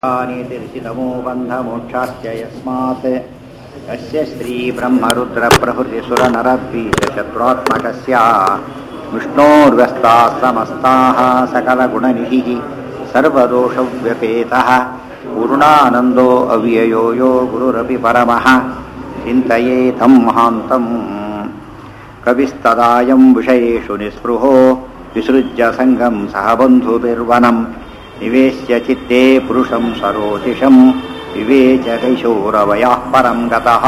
नीतिर्षितमो बन्धमोक्षाश्च यस्मात् यस्य श्रीब्रह्मरुद्रप्रभृतिसुरनरद्वीषशत्रुत्मकस्य विष्णोर्व्यस्ताः समस्ताः सकलगुणनिधिः सर्वदोषव्यपेतः पूर्णानन्दो अव्ययो यो गुरुरपि परमः चिन्तये तं महान्तम् कविस्तदायं विषयेषु निःस्पृहो विसृज्य सङ्गं सह बन्धुभिर्वनम् निवेश्य चित्ते पुरुषं सरोजिषं ವಿವೇಚ ಕೈಶೋರವಯಃ ಪರಂ ಗತಃ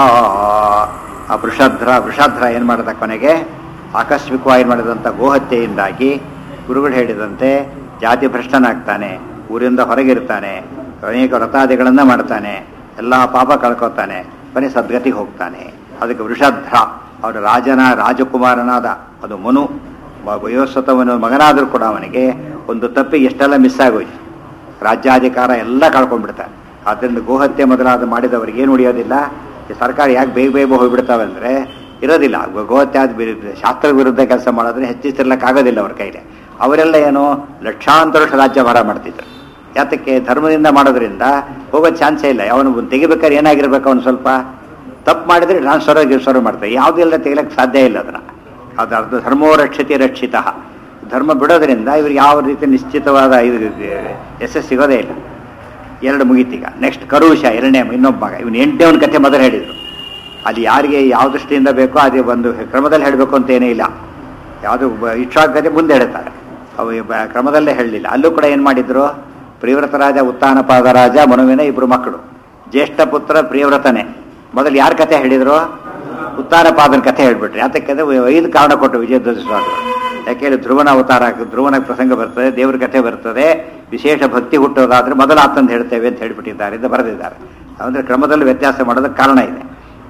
ಆ ವೃಷಧ್ರ ವೃಷಧ್ರ ಏನು ಮಾಡಿದ ಕೊನೆಗೆ ಆಕಸ್ಮಿಕವಾಗಿ ಮಾಡಿದಂಥ ಗೋಹತ್ಯೆಯಿಂದಾಗಿ ಗುರುಗಳು ಹೇಳಿದಂತೆ ಜಾತಿ ಭ್ರಷ್ಟನಾಗ್ತಾನೆ ಊರಿಂದ ಹೊರಗಿರ್ತಾನೆ ಅನೇಕ ವ್ರತಾದಿಗಳನ್ನು ಮಾಡ್ತಾನೆ ಎಲ್ಲ ಪಾಪ ಕಳ್ಕೊತಾನೆ ಕೊನೆ ಸದ್ಗತಿಗೆ ಹೋಗ್ತಾನೆ ಅದಕ್ಕೆ ವೃಷಧ್ರ ಅವರ ರಾಜನ ರಾಜಕುಮಾರನಾದ ಅದು ಮನು ವಯೋಸ್ವತವನ ಮಗನಾದರೂ ಕೂಡ ಅವನಿಗೆ ಒಂದು ತಪ್ಪಿಗೆ ಎಷ್ಟೆಲ್ಲ ಮಿಸ್ ಆಗೋಯ್ತು ರಾಜ್ಯಾಧಿಕಾರ ಎಲ್ಲ ಕಳ್ಕೊಂಡ್ಬಿಡ್ತಾನೆ ಆದ್ದರಿಂದ ಗೋಹತ್ಯೆ ಮೊದಲಾದ ಮಾಡಿದವರಿಗೆ ಏನು ಉಳಿಯೋದಿಲ್ಲ ಈ ಸರ್ಕಾರ ಯಾಕೆ ಬೇಗ ಬೇಗ ಹೋಗ್ಬಿಡ್ತಾವೆ ಅಂದರೆ ಇರೋದಿಲ್ಲ ಗೋಹತ್ಯೆ ಆದ ಶಾಸ್ತ್ರ ವಿರುದ್ಧ ಕೆಲಸ ಮಾಡಿದ್ರೆ ಹೆಚ್ಚಿಸಿರ್ಲಿಕ್ಕಾಗೋದಿಲ್ಲ ಅವ್ರ ಕೈಲಿ ಅವರೆಲ್ಲ ಏನು ಲಕ್ಷಾಂತರ ವರ್ಷ ರಾಜ್ಯಭಾರ ಮಾಡ್ತಿದ್ರು ಯಾತಕ್ಕೆ ಧರ್ಮದಿಂದ ಮಾಡೋದ್ರಿಂದ ಹೋಗೋ ಚಾನ್ಸೇ ಇಲ್ಲ ಅವನು ತೆಗಿಬೇಕಾದ್ರೆ ಏನಾಗಿರ್ಬೇಕು ಅವನು ಸ್ವಲ್ಪ ತಪ್ಪು ಮಾಡಿದ್ರೆ ಟ್ರಾನ್ಸ್ಫರ್ ಗಿರ್ಸ್ಫರ್ ಮಾಡ್ತಾರೆ ಯಾವುದೆಲ್ಲ ತೆಗಿಲಕ್ಕೆ ಸಾಧ್ಯ ಇಲ್ಲ ಅದನ್ನು ಅದು ಅರ್ಧ ಧರ್ಮೋ ರಕ್ಷತೆ ರಕ್ಷಿತ ಧರ್ಮ ಬಿಡೋದ್ರಿಂದ ಇವ್ರಿಗೆ ಯಾವ ರೀತಿ ನಿಶ್ಚಿತವಾದ ಇದು ಯಶಸ್ಸು ಸಿಗೋದೇ ಇಲ್ಲ ಎರಡು ಮುಗೀತೀಗ ನೆಕ್ಸ್ಟ್ ಕರುಷ ಎರಡನೇ ಇನ್ನೊಬ್ಬ ಮಗ ಇವನು ಎಂಟನೇವನ ಕಥೆ ಮೊದಲು ಹೇಳಿದರು ಅದು ಯಾರಿಗೆ ಯಾವ ದೃಷ್ಟಿಯಿಂದ ಬೇಕೋ ಅದೇ ಒಂದು ಕ್ರಮದಲ್ಲಿ ಹೇಳಬೇಕು ಅಂತ ಏನೇ ಇಲ್ಲ ಯಾವುದು ಇಷ್ಟಾಗದೆ ಮುಂದೆ ಹೇಳ್ತಾರೆ ಅವು ಕ್ರಮದಲ್ಲೇ ಹೇಳಲಿಲ್ಲ ಅಲ್ಲೂ ಕೂಡ ಏನು ಮಾಡಿದ್ರು ಪ್ರಿಯವ್ರತ ರಾಜ ಉತ್ತಾನಪಾದ ರಾಜ ಮನುವಿನ ಇಬ್ಬರು ಮಕ್ಕಳು ಜ್ಯೇಷ್ಠ ಪುತ್ರ ಪ್ರಿಯವ್ರತನೇ ಮೊದಲು ಯಾರ ಕಥೆ ಹೇಳಿದ್ರು ಉತ್ತಾನಪಾದನ ಕಥೆ ಹೇಳ್ಬಿಟ್ರಿ ಯಾತಕ್ಕಂದ್ರೆ ಐದು ಕಾರಣ ಕೊಟ್ಟು ವಿಜಯಧ್ವಜ ಸ್ವಾಮಿಗಳು ಯಾಕೆ ಧ್ರುವನ ಅವತಾರ ಧ್ರುವನ ಪ್ರಸಂಗ ಬರ್ತದೆ ದೇವ್ರ ಕಥೆ ಬರ್ತದೆ ವಿಶೇಷ ಭಕ್ತಿ ಹುಟ್ಟೋದಾದ್ರೆ ಮೊದಲು ಆತಂದು ಹೇಳ್ತೇವೆ ಅಂತ ಹೇಳ್ಬಿಟ್ಟಿದ್ದಾರೆ ಅಂತ ಬರೆದಿದ್ದಾರೆ ಅಂದ್ರೆ ಕ್ರಮದಲ್ಲಿ ವ್ಯತ್ಯಾಸ ಮಾಡೋದಕ್ಕೆ ಕಾರಣ ಇದೆ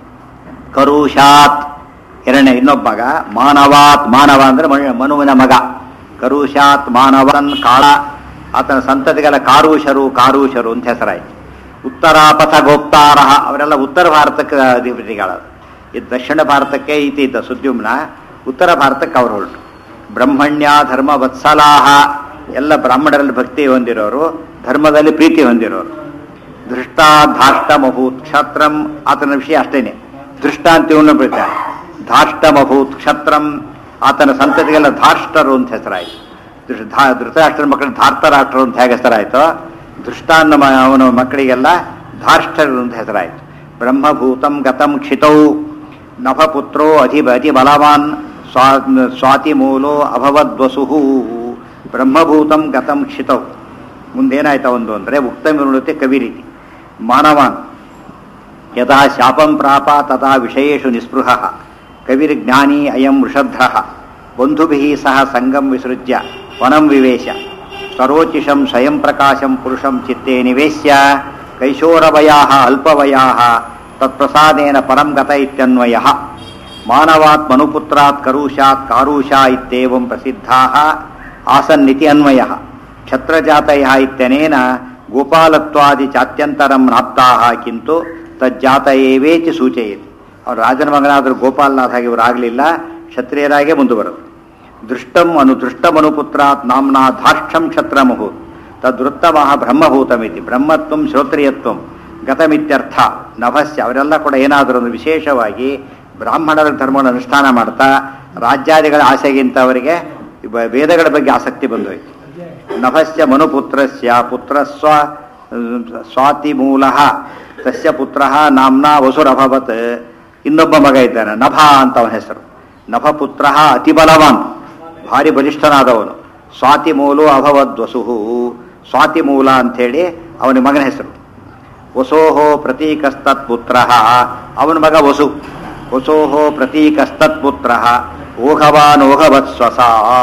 ಕರುಷಾತ್ ಎರಡನೇ ಇನ್ನೊಬ್ಬ ಮಗ ಮಾನವಾತ್ ಮಾನವ ಅಂದ್ರೆ ಮನುವಿನ ಮಗ ಕರುಷಾತ್ ಮಾನವನ್ ಕಾಳ ಆತನ ಸಂತತಿಗೆಲ್ಲ ಕಾರುಷರು ಕಾರುಷರು ಅಂತ ಹೆಸರಾಯ್ತು ಉತ್ತರಾಪಥ ಗೋಪ್ತಾರ ಅವರೆಲ್ಲ ಉತ್ತರ ಭಾರತಕ್ಕೆ ಅಧಿಪತಿಗಳು ಇದು ದಕ್ಷಿಣ ಭಾರತಕ್ಕೆ ಈತ ಇದ್ದ ಸುದ್ಯುಮ್ನ ಉತ್ತರ ಭಾರತಕ್ಕೆ ಅವರು ಹೊರಟು ಬ್ರಹ್ಮಣ್ಯ ಧರ್ಮ ವತ್ಸಲಾಹ ಎಲ್ಲ ಬ್ರಾಹ್ಮಣರಲ್ಲಿ ಭಕ್ತಿ ಹೊಂದಿರೋರು ಧರ್ಮದಲ್ಲಿ ಪ್ರೀತಿ ಹೊಂದಿರೋರು ದೃಷ್ಟ ಧಾಷ್ಟ ಮಭೂತ್ ಕ್ಷತ್ರಂ ಆತನ ವಿಷಯ ಅಷ್ಟೇನೆ ದೃಷ್ಟ ಅಂತ ಇವನು ಬಿಡ್ತಾನೆ ಧಾಷ್ಟ ಮಭೂತ್ ಕ್ಷತ್ರಂ ಆತನ ಸಂತತಿಗೆಲ್ಲ ಧಾಷ್ಟರು ಅಂತ ಹೆಸರಾಯಿತು ಧೃತರಾಷ್ಟ್ರ ಮಕ್ಕಳು ಧಾರ್ತರಾಷ್ಟ್ರು ಅಂತ ಹೇಗೆ ಹೆಸರಾಯಿತೋ ದೃಷ್ಟಾನ್ನ ಅವನ ಮಕ್ಕಳಿಗೆಲ್ಲ ಧಾಷ್ಟರು ಅಂತ ಹೆಸರಾಯಿತು ಬ್ರಹ್ಮಭೂತಂ ಗತಂ ಕ್ಷಿತೌ ನಭಪುತ್ರೋ ಅಧಿ ಅತಿ ಬಲವಾನ್ ಸ್ವಾ ಸ್ವಾತಿಮೂಲೋ ಅಭವದ್ವಸು ಬ್ರಹ್ಮಭೂತಂ ಗತಂ ಕ್ಷಿತೌ ಮುಂದೇನಾಯ್ತಾ ಒಂದು ಅಂದರೆ ಉಕ್ತಮಿರುಣತೆ ಕವಿ ರೀತಿ ಮಾನವಾನ್ ಯಥಾ ಶಾಪಂ ಪ್ರಾಪ ತಥಾ ವಿಷಯೇಷು ನಿಸ್ಪೃಹ ಕವಿರ್ಜ್ಞಾನಿ ಅಯಂ ವೃಷಧ್ರ ಬಂಧುಭಿ ಸಹ ಸಂಗಂ ವಿಸೃಜ್ಯ ವನಂ ವಿವೇಶ ಸರೋಚಿಷಂ ಸ್ವಯಂ ಪ್ರಕಾಶಂ ಪುರುಷಂ ಚಿತ್ತೇ ನಿವೇಶ್ಯ ಕೈಶೋರವಯಾ ಅಲ್ಪವಯಾ ತತ್ಪ್ರಸಾದೇನ ಪರಂ ಗತ ಇತ್ಯನ್ವಯ ಮಾನವಾತ್ ಮನುಪುತ್ರಾತ್ ಕರುಷಾತ್ ಕಾರುಷಾ ಇತ್ಯೇವಂ ಪ್ರಸಿದ್ಧಾ ಆಸನ್ನಿತಿ ಅನ್ವಯ ಕ್ಷತ್ರಜಾತಯ ಇತ್ಯನೇನ ಗೋಪಾಲತ್ವಾದಿ ಚಾತ್ಯಂತರಂ ನಾಪ್ತಾ ಕಿಂತು ತಜ್ಜಾತ ಏವೇತಿ ಸೂಚಯತಿ ಅವ್ರು ರಾಜನ ಮಗನಾದರೂ ಗೋಪಾಲನಾಥ ಇವರಾಗಲಿಲ್ಲ ಕ್ಷತ್ರಿಯರಾಗೇ ಮುಂದುವರೆದು ದೃಷ್ಟಂ ಅನು ದೃಷ್ಟಮನುಪುತ್ರಾತ್ ನಾಮ್ನಾ ಧಾರ್ಷ್ಠಂ ಕ್ಷತ್ರಮಹು ತದ್ವೃತ್ತಮಃ ಬ್ರಹ್ಮಭೂತಮಿತಿ ಬ್ರಹ್ಮತ್ವಂ ಶ್ರೋತ್ರಿಯತ್ವಂ ಗತಮಿತ್ಯರ್ಥ ನಭಸ್ಯ ಅವರೆಲ್ಲ ಕೂಡ ಏನಾದರೂ ಒಂದು ವಿಶೇಷವಾಗಿ ಬ್ರಾಹ್ಮಣರ ಧರ್ಮವನ್ನು ಅನುಷ್ಠಾನ ಮಾಡ್ತಾ ರಾಜ್ಯಾದಿಗಳ ಆಸೆಗಿಂತ ಅವರಿಗೆ ವೇದಗಳ ಬಗ್ಗೆ ಆಸಕ್ತಿ ಬಂದೋಯ್ತು ನಭಸ್ಯ ಮನುಪುತ್ರಸ್ಯ ಪುತ್ರ ಸ್ವ ಸ್ವಾತಿಮೂಲ ತಸ್ಯ ಪುತ್ರ ನಾಮ್ನಾ ವಸುರಭವತ್ ಇನ್ನೊಬ್ಬ ಮಗ ಇದ್ದಾನೆ ನಭ ಅಂತ ಅವನ ಹೆಸರು ನಭಪುತ್ರ ಅತಿ ಬಲವಾನ್ ಭಾರಿ ಬಲಿಷ್ಠನಾದವನು ಸ್ವಾತಿಮೂಲು ಅಭವದ್ವಸು ಸ್ವಾತಿಮೂಲ ಅಂಥೇಳಿ ಅವನ ಮಗನ ಹೆಸರು ವಸೋಹೋ ಪ್ರತೀಕಸ್ತತ್ಪುತ್ರ ಅವನ ಮಗ ವಸು ವಸೋಹೋ ಪ್ರತೀಕಸ್ತತ್ಪುತ್ರ ಓಘವಾನೋಘವತ್ ಸ್ವಸ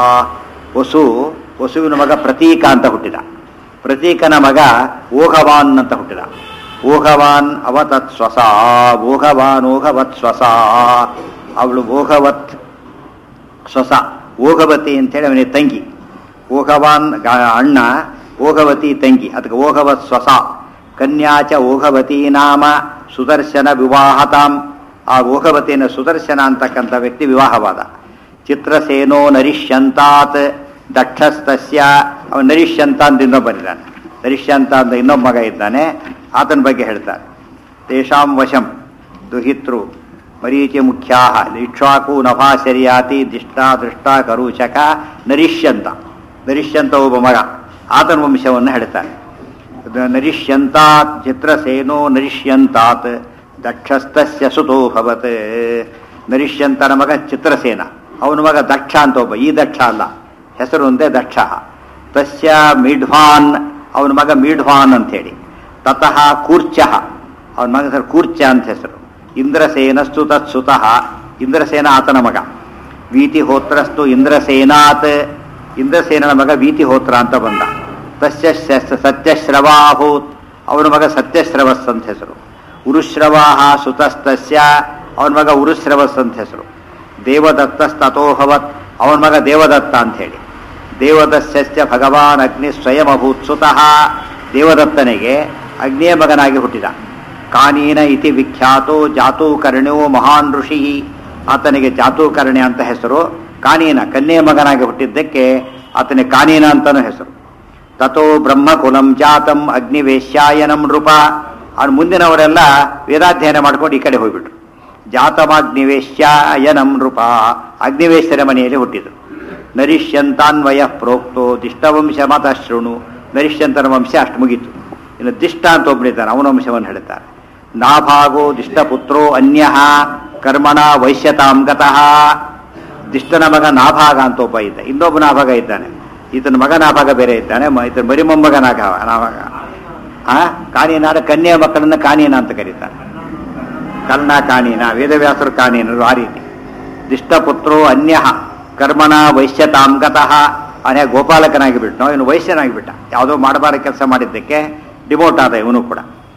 ವಸು ವಸುವಿನ ಮಗ ಪ್ರತೀಕ ಅಂತ ಹುಟ್ಟಿದ ಪ್ರತೀಕನ ಮಗ ಓಘವಾನ್ ಅಂತ ಹುಟ್ಟಿದ ಓಘವಾನ್ ಅವತತ್ ಸ್ವಸ ಓಘವಾನ್ ಓಘವತ್ ಸ್ವಸ ಅವಳು ಓಘವತ್ ಸ್ವಸ ಓಘವತಿ ಅಂತೇಳಿ ಅವನಿಗೆ ತಂಗಿ ಓಘವಾನ್ ಅಣ್ಣ ಓಘವತಿ ತಂಗಿ ಅದಕ್ಕೆ ಓಘವತ್ ಸ್ವಸ ಕನ್ಯಾಚ ಓಘವತಿ ನಾಮ ಸುದರ್ಶನ ವಿವಾಹತಾಂ ಆ ಓಘವತಿನ ಸುದರ್ಶನ ಅಂತಕ್ಕಂಥ ವ್ಯಕ್ತಿ ವಿವಾಹವಾದ ಚಿತ್ರಸೇನೋ ನರಿಷ್ಯಂತಾತ್ ದಕ್ಷಸ್ತಸ್ಯ ಅವನು ನರಿಷ್ಯಂತ ಅಂತ ಇನ್ನೊಬ್ಬ ಬಂದಿದ್ದಾನೆ ನರಿಷ್ಯಂತ ಅಂತ ಇನ್ನೊಬ್ಬ ಮಗ ಇದ್ದಾನೆ ಆತನ ಬಗ್ಗೆ ಹೇಳ್ತಾರೆ ತೇಷಾಂ ವಶಂ ದುಹಿತೃ ಮರೀಚಿ ಮುಖ್ಯಾ ಇಕ್ಷ್ವಾಕು ನಭಾಶರ್ಯಾತಿ ದಿಷ್ಟ ದೃಷ್ಟ ಕರುಚಕ ನರಿಷ್ಯಂತ ನರಿಷ್ಯಂತ ಒಬ್ಬ ಮಗ ಆತನ ವಂಶವನ್ನು ಹೇಳ್ತಾನೆ ದ- ನರಿಷ್ಯಂತಾತ್ ಚಿತ್ರಸೇನೋ ನರಿಷ್ಯಂತಾತ್ ದಕ್ಷಸ್ತಸ್ಯ ಸುತೋ ಭವತ್ ನರಿಷ್ಯಂತನ ಮಗ ಚಿತ್ರಸೇನ ಅವನ ಮಗ ದಕ್ಷ ಅಂತ ಒಬ್ಬ ಈ ದಕ್ಷ ಅಲ್ಲ ಹೆಸರು ಒಂದೇ ದಕ್ಷ ತಸ್ಯ ಮೀಢ್ವಾನ್ ಅವನ ಮಗ ಮೀಢ್ವಾನ್ ಅಂತೇಳಿ ತತಃ ಕೂರ್ಚ ಅವನ ಮಗ ಹೆಸರು ಕೂರ್ಚ ಅಂತ ಹೆಸರು ಇಂದ್ರಸೇನಸ್ತು ತತ್ಸುತಃ ಇಂದ್ರಸೇನ ಆತನ ಮಗ ವೀತಿಹೋತ್ರಸ್ತು ಇಂದ್ರಸೇನಾತ್ ಇಂದ್ರಸೇನನ ಮಗ ವೀತಿಹೋತ್ರ ಅಂತ ಬಂದ ತಸ್ಯ ಶ- ಸತ್ಯಶ್ರವಾಭೂತ್ ಅವನ ಮಗ ಸತ್ಯಶ್ರವಸ್ ಅಂತ ಹೆಸರು ಉರುಶ್ರವಾಹ ಸುತಸ್ತಸ್ಯ ಅವನ ಮಗ ಉರುಶ್ರವಸ್ ಅಂತ ಹೆಸರು ದೇವದತ್ತಸ್ತಥೋಭವತ್ ಅವನ ಮಗ ದೇವದತ್ತ ಅಂತ ಹೇಳಿ ದೇವದಸ್ಯ ಭಗವಾನ್ ಅಗ್ನಿ ಸ್ವಯಂ ಅಭೂತ್ ಸುತಃ ದೇವದತ್ತನಿಗೆ ಅಗ್ನಿಯ ಮಗನಾಗಿ ಹುಟ್ಟಿದ ಕಾನೀನ ಇತಿ ವಿಖ್ಯಾತೋ ಜಾತೂಕರ್ಣ್ಯೋ ಮಹಾನ್ ಋಷಿ ಆತನಿಗೆ ಜಾತೂಕರ್ಣ್ಯ ಅಂತ ಹೆಸರು ಕಾನೀನ ಕನ್ಯೆಯ ಮಗನಾಗಿ ಹುಟ್ಟಿದ್ದಕ್ಕೆ ಆತನಿಗೆ ಕಾನೀನ ಅಂತಾನೂ ಹೆಸರು ತಥೋ ಬ್ರಹ್ಮಕುಲಂ ಜಾತಂ ಅಗ್ನಿವೇಶ್ಯಾಯನಂ ನೃಪ ಅವ್ನು ಮುಂದಿನವರೆಲ್ಲ ವೇದಾಧ್ಯಯನ ಮಾಡ್ಕೊಂಡು ಈ ಕಡೆ ಹೋಗ್ಬಿಟ್ರು ಜಾತಮಾಗ್ನಿವೇಶ್ಯಾಯನಂ ನೃಪ ಅಗ್ನಿವೇಶ್ಯರ ಮನೆಯಲ್ಲಿ ಹುಟ್ಟಿದ್ರು ನರಿಷ್ಯಂತಾನ್ವಯ ಪ್ರೋಕ್ತೋ ದಿಷ್ಟವಂಶ ಮತ ಶೃಣು ನರಿಷ್ಯಂತನ ವಂಶ ಅಷ್ಟು ಮುಗೀತು ಇನ್ನು ದಿಷ್ಟ ಅಂತ ಒಬ್ಬನಿದ್ದಾನೆ ಅವನ ವಂಶವನ್ನು ಹೇಳ್ತಾರೆ ನಾಭಾಗೋ ದಿಷ್ಟಪುತ್ರೋ ಅನ್ಯ ಕರ್ಮಣ ವೈಶ್ಯತಾಂ ಗತಃ ದಿಷ್ಟನ ಮಗ ನಾಭಾಗ ಅಂತ ಒಬ್ಬ ಇದ್ದ ಇನ್ನೊಬ್ಬ ನಾಭಾಗ ಇದ್ದಾನೆ ಈತನ ಮಗ ನಾಭಾಗ ಬೇರೆ ಇದ್ದಾನೆ ಮ- ಈತನ ಬರಿ ಮೊಮ್ಮಗ ನಾಗ ನಾಭಾಗ ಆ ಕಾನೀನಾದ ಕನ್ಯೆಯ ಮಕ್ಕಳನ್ನ ಕಾನೀನ ಅಂತ ಕರೀತಾರೆ ಕರ್ಣ ಕಾನೀನ ವೇದವ್ಯಾಸರು ಕಾನೀನರು ಆ ರೀತಿ ದಿಷ್ಟಪುತ್ರೋ ಅನ್ಯ ಕರ್ಮಣ ವೈಶ್ಯತಾಂ ಗತಃ ಅವನೇ ಗೋಪಾಲಕನಾಗಿ ಬಿಟ್ಟು ಇವನು ವೈಶ್ಯನಾಗಿ ಬಿಟ್ಟ ಯಾವುದೋ ಮಾಡಬಾರ ಕೆಲಸ ಮಾಡಿದ್ದಕ್ಕೆ ಡಿಮೋಟ್ ಆದ ಇವನು ಕೂಡ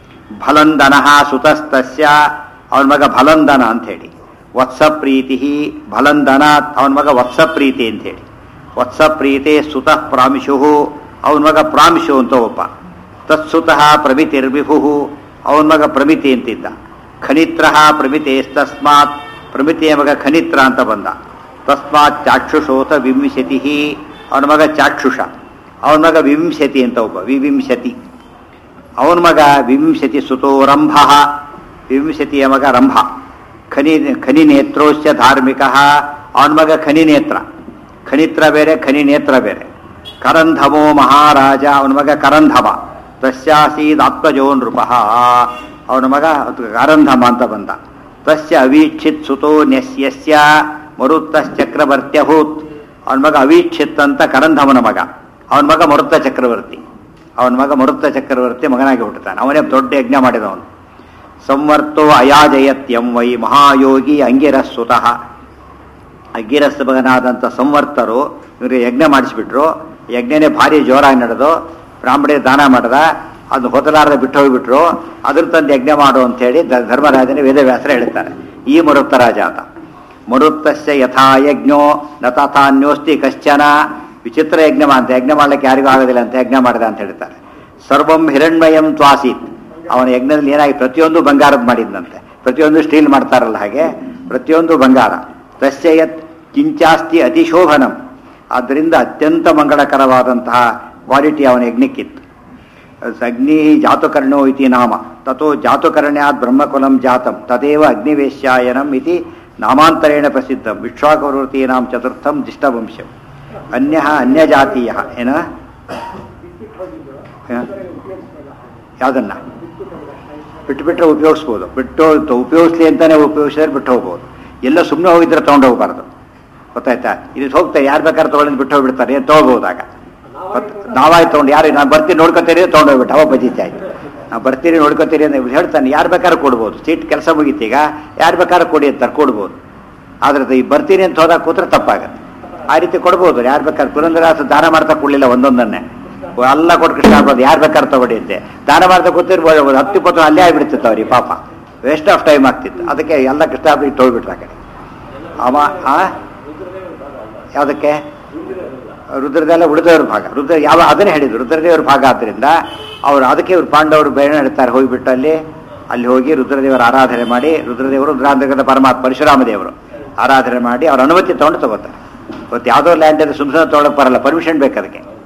ಫಲಂದನಃ ಸುತಸ್ತಸ್ಯ ಅವನ ಮಗ ಫಲಂದನ ಅಂತ ಹೇಳಿ ವತ್ಸ ಪ್ರೀತಿ ಫಲಂದನ ಅವನ ಮಗ ವತ್ಸ ಪ್ರೀತಿ ಅಂತ ಹೇಳಿ ವತ್ಸ ಪ್ರೀತೆ ಸುತಃ ಪ್ರಾಮಿಷು ಅವನ ಮಗ ಪ್ರಾಮಿಷು ಅಂತ ಒಬ್ಬ ತತ್ಸುತಃ ಪ್ರಮಿತಿರ್ವಿಭು ಅವನ ಮಗ ಪ್ರಮಿತಿ ಅಂತಿದ್ದ ಖನಿತ್ರ ಪ್ರಮಿತೇಸ್ತಸ್ಮಾತ್ ಪ್ರಮಿತಿಯ ಮಗ ಖನಿತ್ರ ಅಂತ ಬಂದ ತಸ್ಮಾತ್ ಚಾಕ್ಷುಷೋಥ ವಿಂಶತಿ ಅವನ ಮಗ ಚಾಕ್ಷುಷ ಅವನ ಮಗ ವಿಂಶತಿ ಅಂತ ಒಬ್ಬ ವಿವಿಂಶತಿ ಅವನ ಮಗ ವಿಂಶತಿ ಸುತೋ ರಂಭ ವಿಂಶತಿಯ ಮಗ ರಂಭ ಖನಿ ಖನಿ ನೇತ್ರೋಶ್ಚ ಧಾರ್ಮಿಕ ಅವನ ಮಗ ಖನಿ ನೇತ್ರ ಖನಿತ್ರ ಬೇರೆ ಖನಿ ನೇತ್ರ ಬೇರೆ ಕರಂಧಮೋ ಮಹಾರಾಜ ಅವನ ಮಗ ಕರಂಧಮ ತಸ್ಯಾಸೀದಾತ್ಮಜೋ ನೃಪ ಅವನ ಮಗ ಕರಂಧಮ ಅಂತ ಬಂದ ತಸ್ಯ ಅವೀಕ್ಷಿತ್ ಸುತೋ ನ್ಯಸ್ಯಸ್ಯ ಮರುತ್ತಶ್ಚಕ್ರವರ್ತ್ಯಭೂತ್ ಅವನ ಮಗ ಅವೀಕ್ಷಿತ್ ಅಂತ ಕರಂಧಮನ ಮಗ ಅವನ ಮಗ ಮರುತ್ತ ಚಕ್ರವರ್ತಿ ಅವನ ಮಗ ಮರುತ್ತ ಚಕ್ರವರ್ತಿ ಮಗನಾಗಿ ಹುಟ್ಟುತ್ತಾನೆ ಅವನೇ ದೊಡ್ಡ ಯಜ್ಞ ಮಾಡಿದವನು ಸಂವರ್ತೋ ಅಯಾಜಯತ್ಯಂ ವೈ ಮಹಾಯೋಗಿ ಅಂಗಿರಸ್ಸುತಃ ಅಂಗಿರಸ್ ಮಗನಾದಂಥ ಸಂವರ್ತರು ಇವರಿಗೆ ಯಜ್ಞ ಮಾಡಿಸ್ಬಿಟ್ರು ಯಜ್ಞನೇ ಭಾರಿ ಜೋರಾಗಿ ನಡೆದು ಬ್ರಾಹ್ಮಣರಿಗೆ ದಾನ ಮಾಡದ ಅದು ಹೊತ್ತಲಾರದೆ ಬಿಟ್ಟು ಹೋಗ್ಬಿಟ್ರು ಅದ್ರ ತಂದು ಯಜ್ಞ ಮಾಡು ಅಂತೇಳಿ ದ- ಧರ್ಮರಾಜನೇ ವೇದವ್ಯಾಸರ ಹೇಳ್ತಾರೆ ಈ ಮರುತ್ತ ರಾಜ ಆತ ಮರುತ್ತಸ್ಯ ಯಥಾ ಯಜ್ಞೋ ನ ತಥಾನ್ಯೋಸ್ತಿ ಕಶ್ಚನ ವಿಚಿತ್ರ ಯಜ್ಞ ಅಂತ ಯಜ್ಞ ಮಾಡ್ಲಿಕ್ಕೆ ಯಾರಿಗೂ ಆಗೋದಿಲ್ಲ ಅಂತ ಯಜ್ಞ ಮಾಡಿದ ಅಂತ ಹೇಳ್ತಾರೆ ಸರ್ವಂ ಹಿರಣ್ಮಯಂ ತ್ವಾಸೀತ್ ಅವನ ಯಜ್ಞದಲ್ಲಿ ಏನಾಗಿ ಪ್ರತಿಯೊಂದು ಬಂಗಾರದ ಮಾಡಿದ್ದಂತೆ ಪ್ರತಿಯೊಂದು ಸ್ಟೀಲ್ ಮಾಡ್ತಾರಲ್ಲ ಹಾಗೆ ಪ್ರತಿಯೊಂದು ಬಂಗಾರ ತಸ್ಯ ಯತ್ ಕಿಂಚಾಸ್ತಿ ಅತಿಶೋಭನಂ ಆದ್ದರಿಂದ ಅತ್ಯಂತ ಮಂಗಳಕರವಾದಂತಹ ಕ್ವಾಲಿಟಿ ಅವನ ಯಜ್ಞಕ್ಕಿತ್ತು ಅಗ್ನಿ ಜಾತುಕರ್ಣೋ ಇತಿ ನಾಮ ತಥೋ ಜಾತುಕರ್ಣ್ಯಾತ್ ಬ್ರಹ್ಮಕುಲಂ ಜಾತಂ ತದೇವ ಅಗ್ನಿವೇಶ್ಯಾಯನಂ ಇತಿ ನಾಮಾಂತರೇಣ ಪ್ರಸಿದ್ಧಂ ವಿಶ್ವಾಕವೃತೀನಾಂ ಚತುರ್ಥಂ ದಿಷ್ಟವಂಶಂ ಅನ್ಯ ಅನ್ಯಜಾತೀಯ ಏನ ಯಾವುದನ್ನ ಬಿಟ್ಟು ಬಿಟ್ಟರೆ ಉಪಯೋಗಿಸ್ಬೋದು ಬಿಟ್ಟು ಉಪಯೋಗಿಸ್ಲಿ ಅಂತಾನೆ ಉಪಯೋಗಿಸಿದ್ರೆ ಬಿಟ್ಟು ಹೋಗ್ಬೋದು ಎಲ್ಲ ಸುಮ್ಮನೆ ಹೋಗಿದ್ರೆ ತೊಗೊಂಡು ಹೋಗ್ಬಾರ್ದು ಗೊತ್ತಾಯ್ತಾ ಇಲ್ಲಿ ಹೋಗ್ತಾರೆ ಯಾರು ಬೇಕಾದ್ರೆ ತೊಗೊಂಡು ಬಿಟ್ಟು ಹೋಗ್ಬಿಡ್ತಾರೆ ಏನು ತೊಗೊಳ್ಬೋದಾಗ ನಾವಾಯ್ತು ತೊಗೊಂಡು ಯಾರು ನಾನು ಬರ್ತೀನಿ ನೋಡ್ಕೊತೀರಿ ತೊಗೊಂಡು ಹೋಗ್ಬಿಟ್ಟು ಅವ ಬಜಿತೆ ಆಯ್ತು ನಾವು ಬರ್ತೀರಿ ನೋಡ್ಕೊತೀರಿ ಅಂತ ಇವ್ರು ಹೇಳ್ತಾನೆ ಯಾರು ಬೇಕಾದ್ರೂ ಕೊಡ್ಬೋದು ಸೀಟ್ ಕೆಲಸ ಮುಗೀತೀಗ ಯಾರು ಬೇಕಾದ್ರೂ ಕೊಡಿ ಅಂತಾರೆ ಕೊಡ್ಬೋದು ಆದ್ರೆ ಈ ಬರ್ತೀನಿ ಅಂತ ಹೋದಾಗ ಕೂತ್ರೆ ತಪ್ಪಾಗತ್ತೆ ಆ ರೀತಿ ಕೊಡ್ಬೋದು ಯಾರು ಬೇಕಾದ್ರೆ ಪುರಂದರಾಸ ದಾನ ಮಾಡ್ತಾ ಕೊಡ್ಲಿಲ್ಲ ಒಂದೊಂದನ್ನೇ ಎಲ್ಲ ಕೊಟ್ಟು ಕೃಷ್ಣ ಆಗ್ಬೋದು ಯಾರು ಬೇಕಾದ್ರೆ ತಗೊಳ್ಳಿ ಅಂತೆ ದಾನ ಮಾಡ್ತಾ ಕೂತಿರ್ಬೋದು ಹತ್ತು ಇಪ್ಪತ್ತು ಅಲ್ಲೇ ಆಗ್ಬಿಡ್ತಿತ್ತು ಅವ್ರಿಗೆ ಪಾಪ ವೇಸ್ಟ್ ಆಫ್ ಟೈಮ್ ಆಗ್ತಿತ್ತು ಅದಕ್ಕೆ ಎಲ್ಲ ಕೃಷ್ಣ ಆಗ್ಬಿಟ್ಟು ಹೋಗ್ಬಿಟ್ರು ಆ ಕಡೆ ಅವ ಆ ಯಾವುದಕ್ಕೆ ರುದ್ರದೆಲ್ಲ ಉಳಿದವ್ರ ಭಾಗ ರುದ್ರ ಯಾವ ಅದನ್ನೇ ಹೇಳಿದ್ರು ರುದ್ರದೇವರ ಭಾಗ ಆದ್ದರಿಂದ ಅವರು ಅದಕ್ಕೆ ಇವ್ರು ಪಾಂಡವರು ಬೇರೆ ಹೇಳ್ತಾರೆ ಹೋಗಿಬಿಟ್ಟು ಅಲ್ಲಿ ಅಲ್ಲಿ ಹೋಗಿ ರುದ್ರದೇವರ ಆರಾಧನೆ ಮಾಡಿ ರುದ್ರದೇವರು ರುದ್ರಾಂತರ್ಗತ ಪರಮಾತ್ಮ ಪರಶುರಾಮ ದೇವರು ಆರಾಧನೆ ಮಾಡಿ ಅವ್ರ ಅನುಮತಿ ತಗೊಂಡು ತಗೋತಾರೆ ಇವತ್ತು ಯಾವುದೋ ಲ್ಯಾಂಡ್ ಸುಮ್ಮನೆ ತೊಗೊಳಕ್ ಬರಲ್ಲ ಪರ್ಮಿಷನ್ ಬೇಕು ಅದಕ್ಕೆ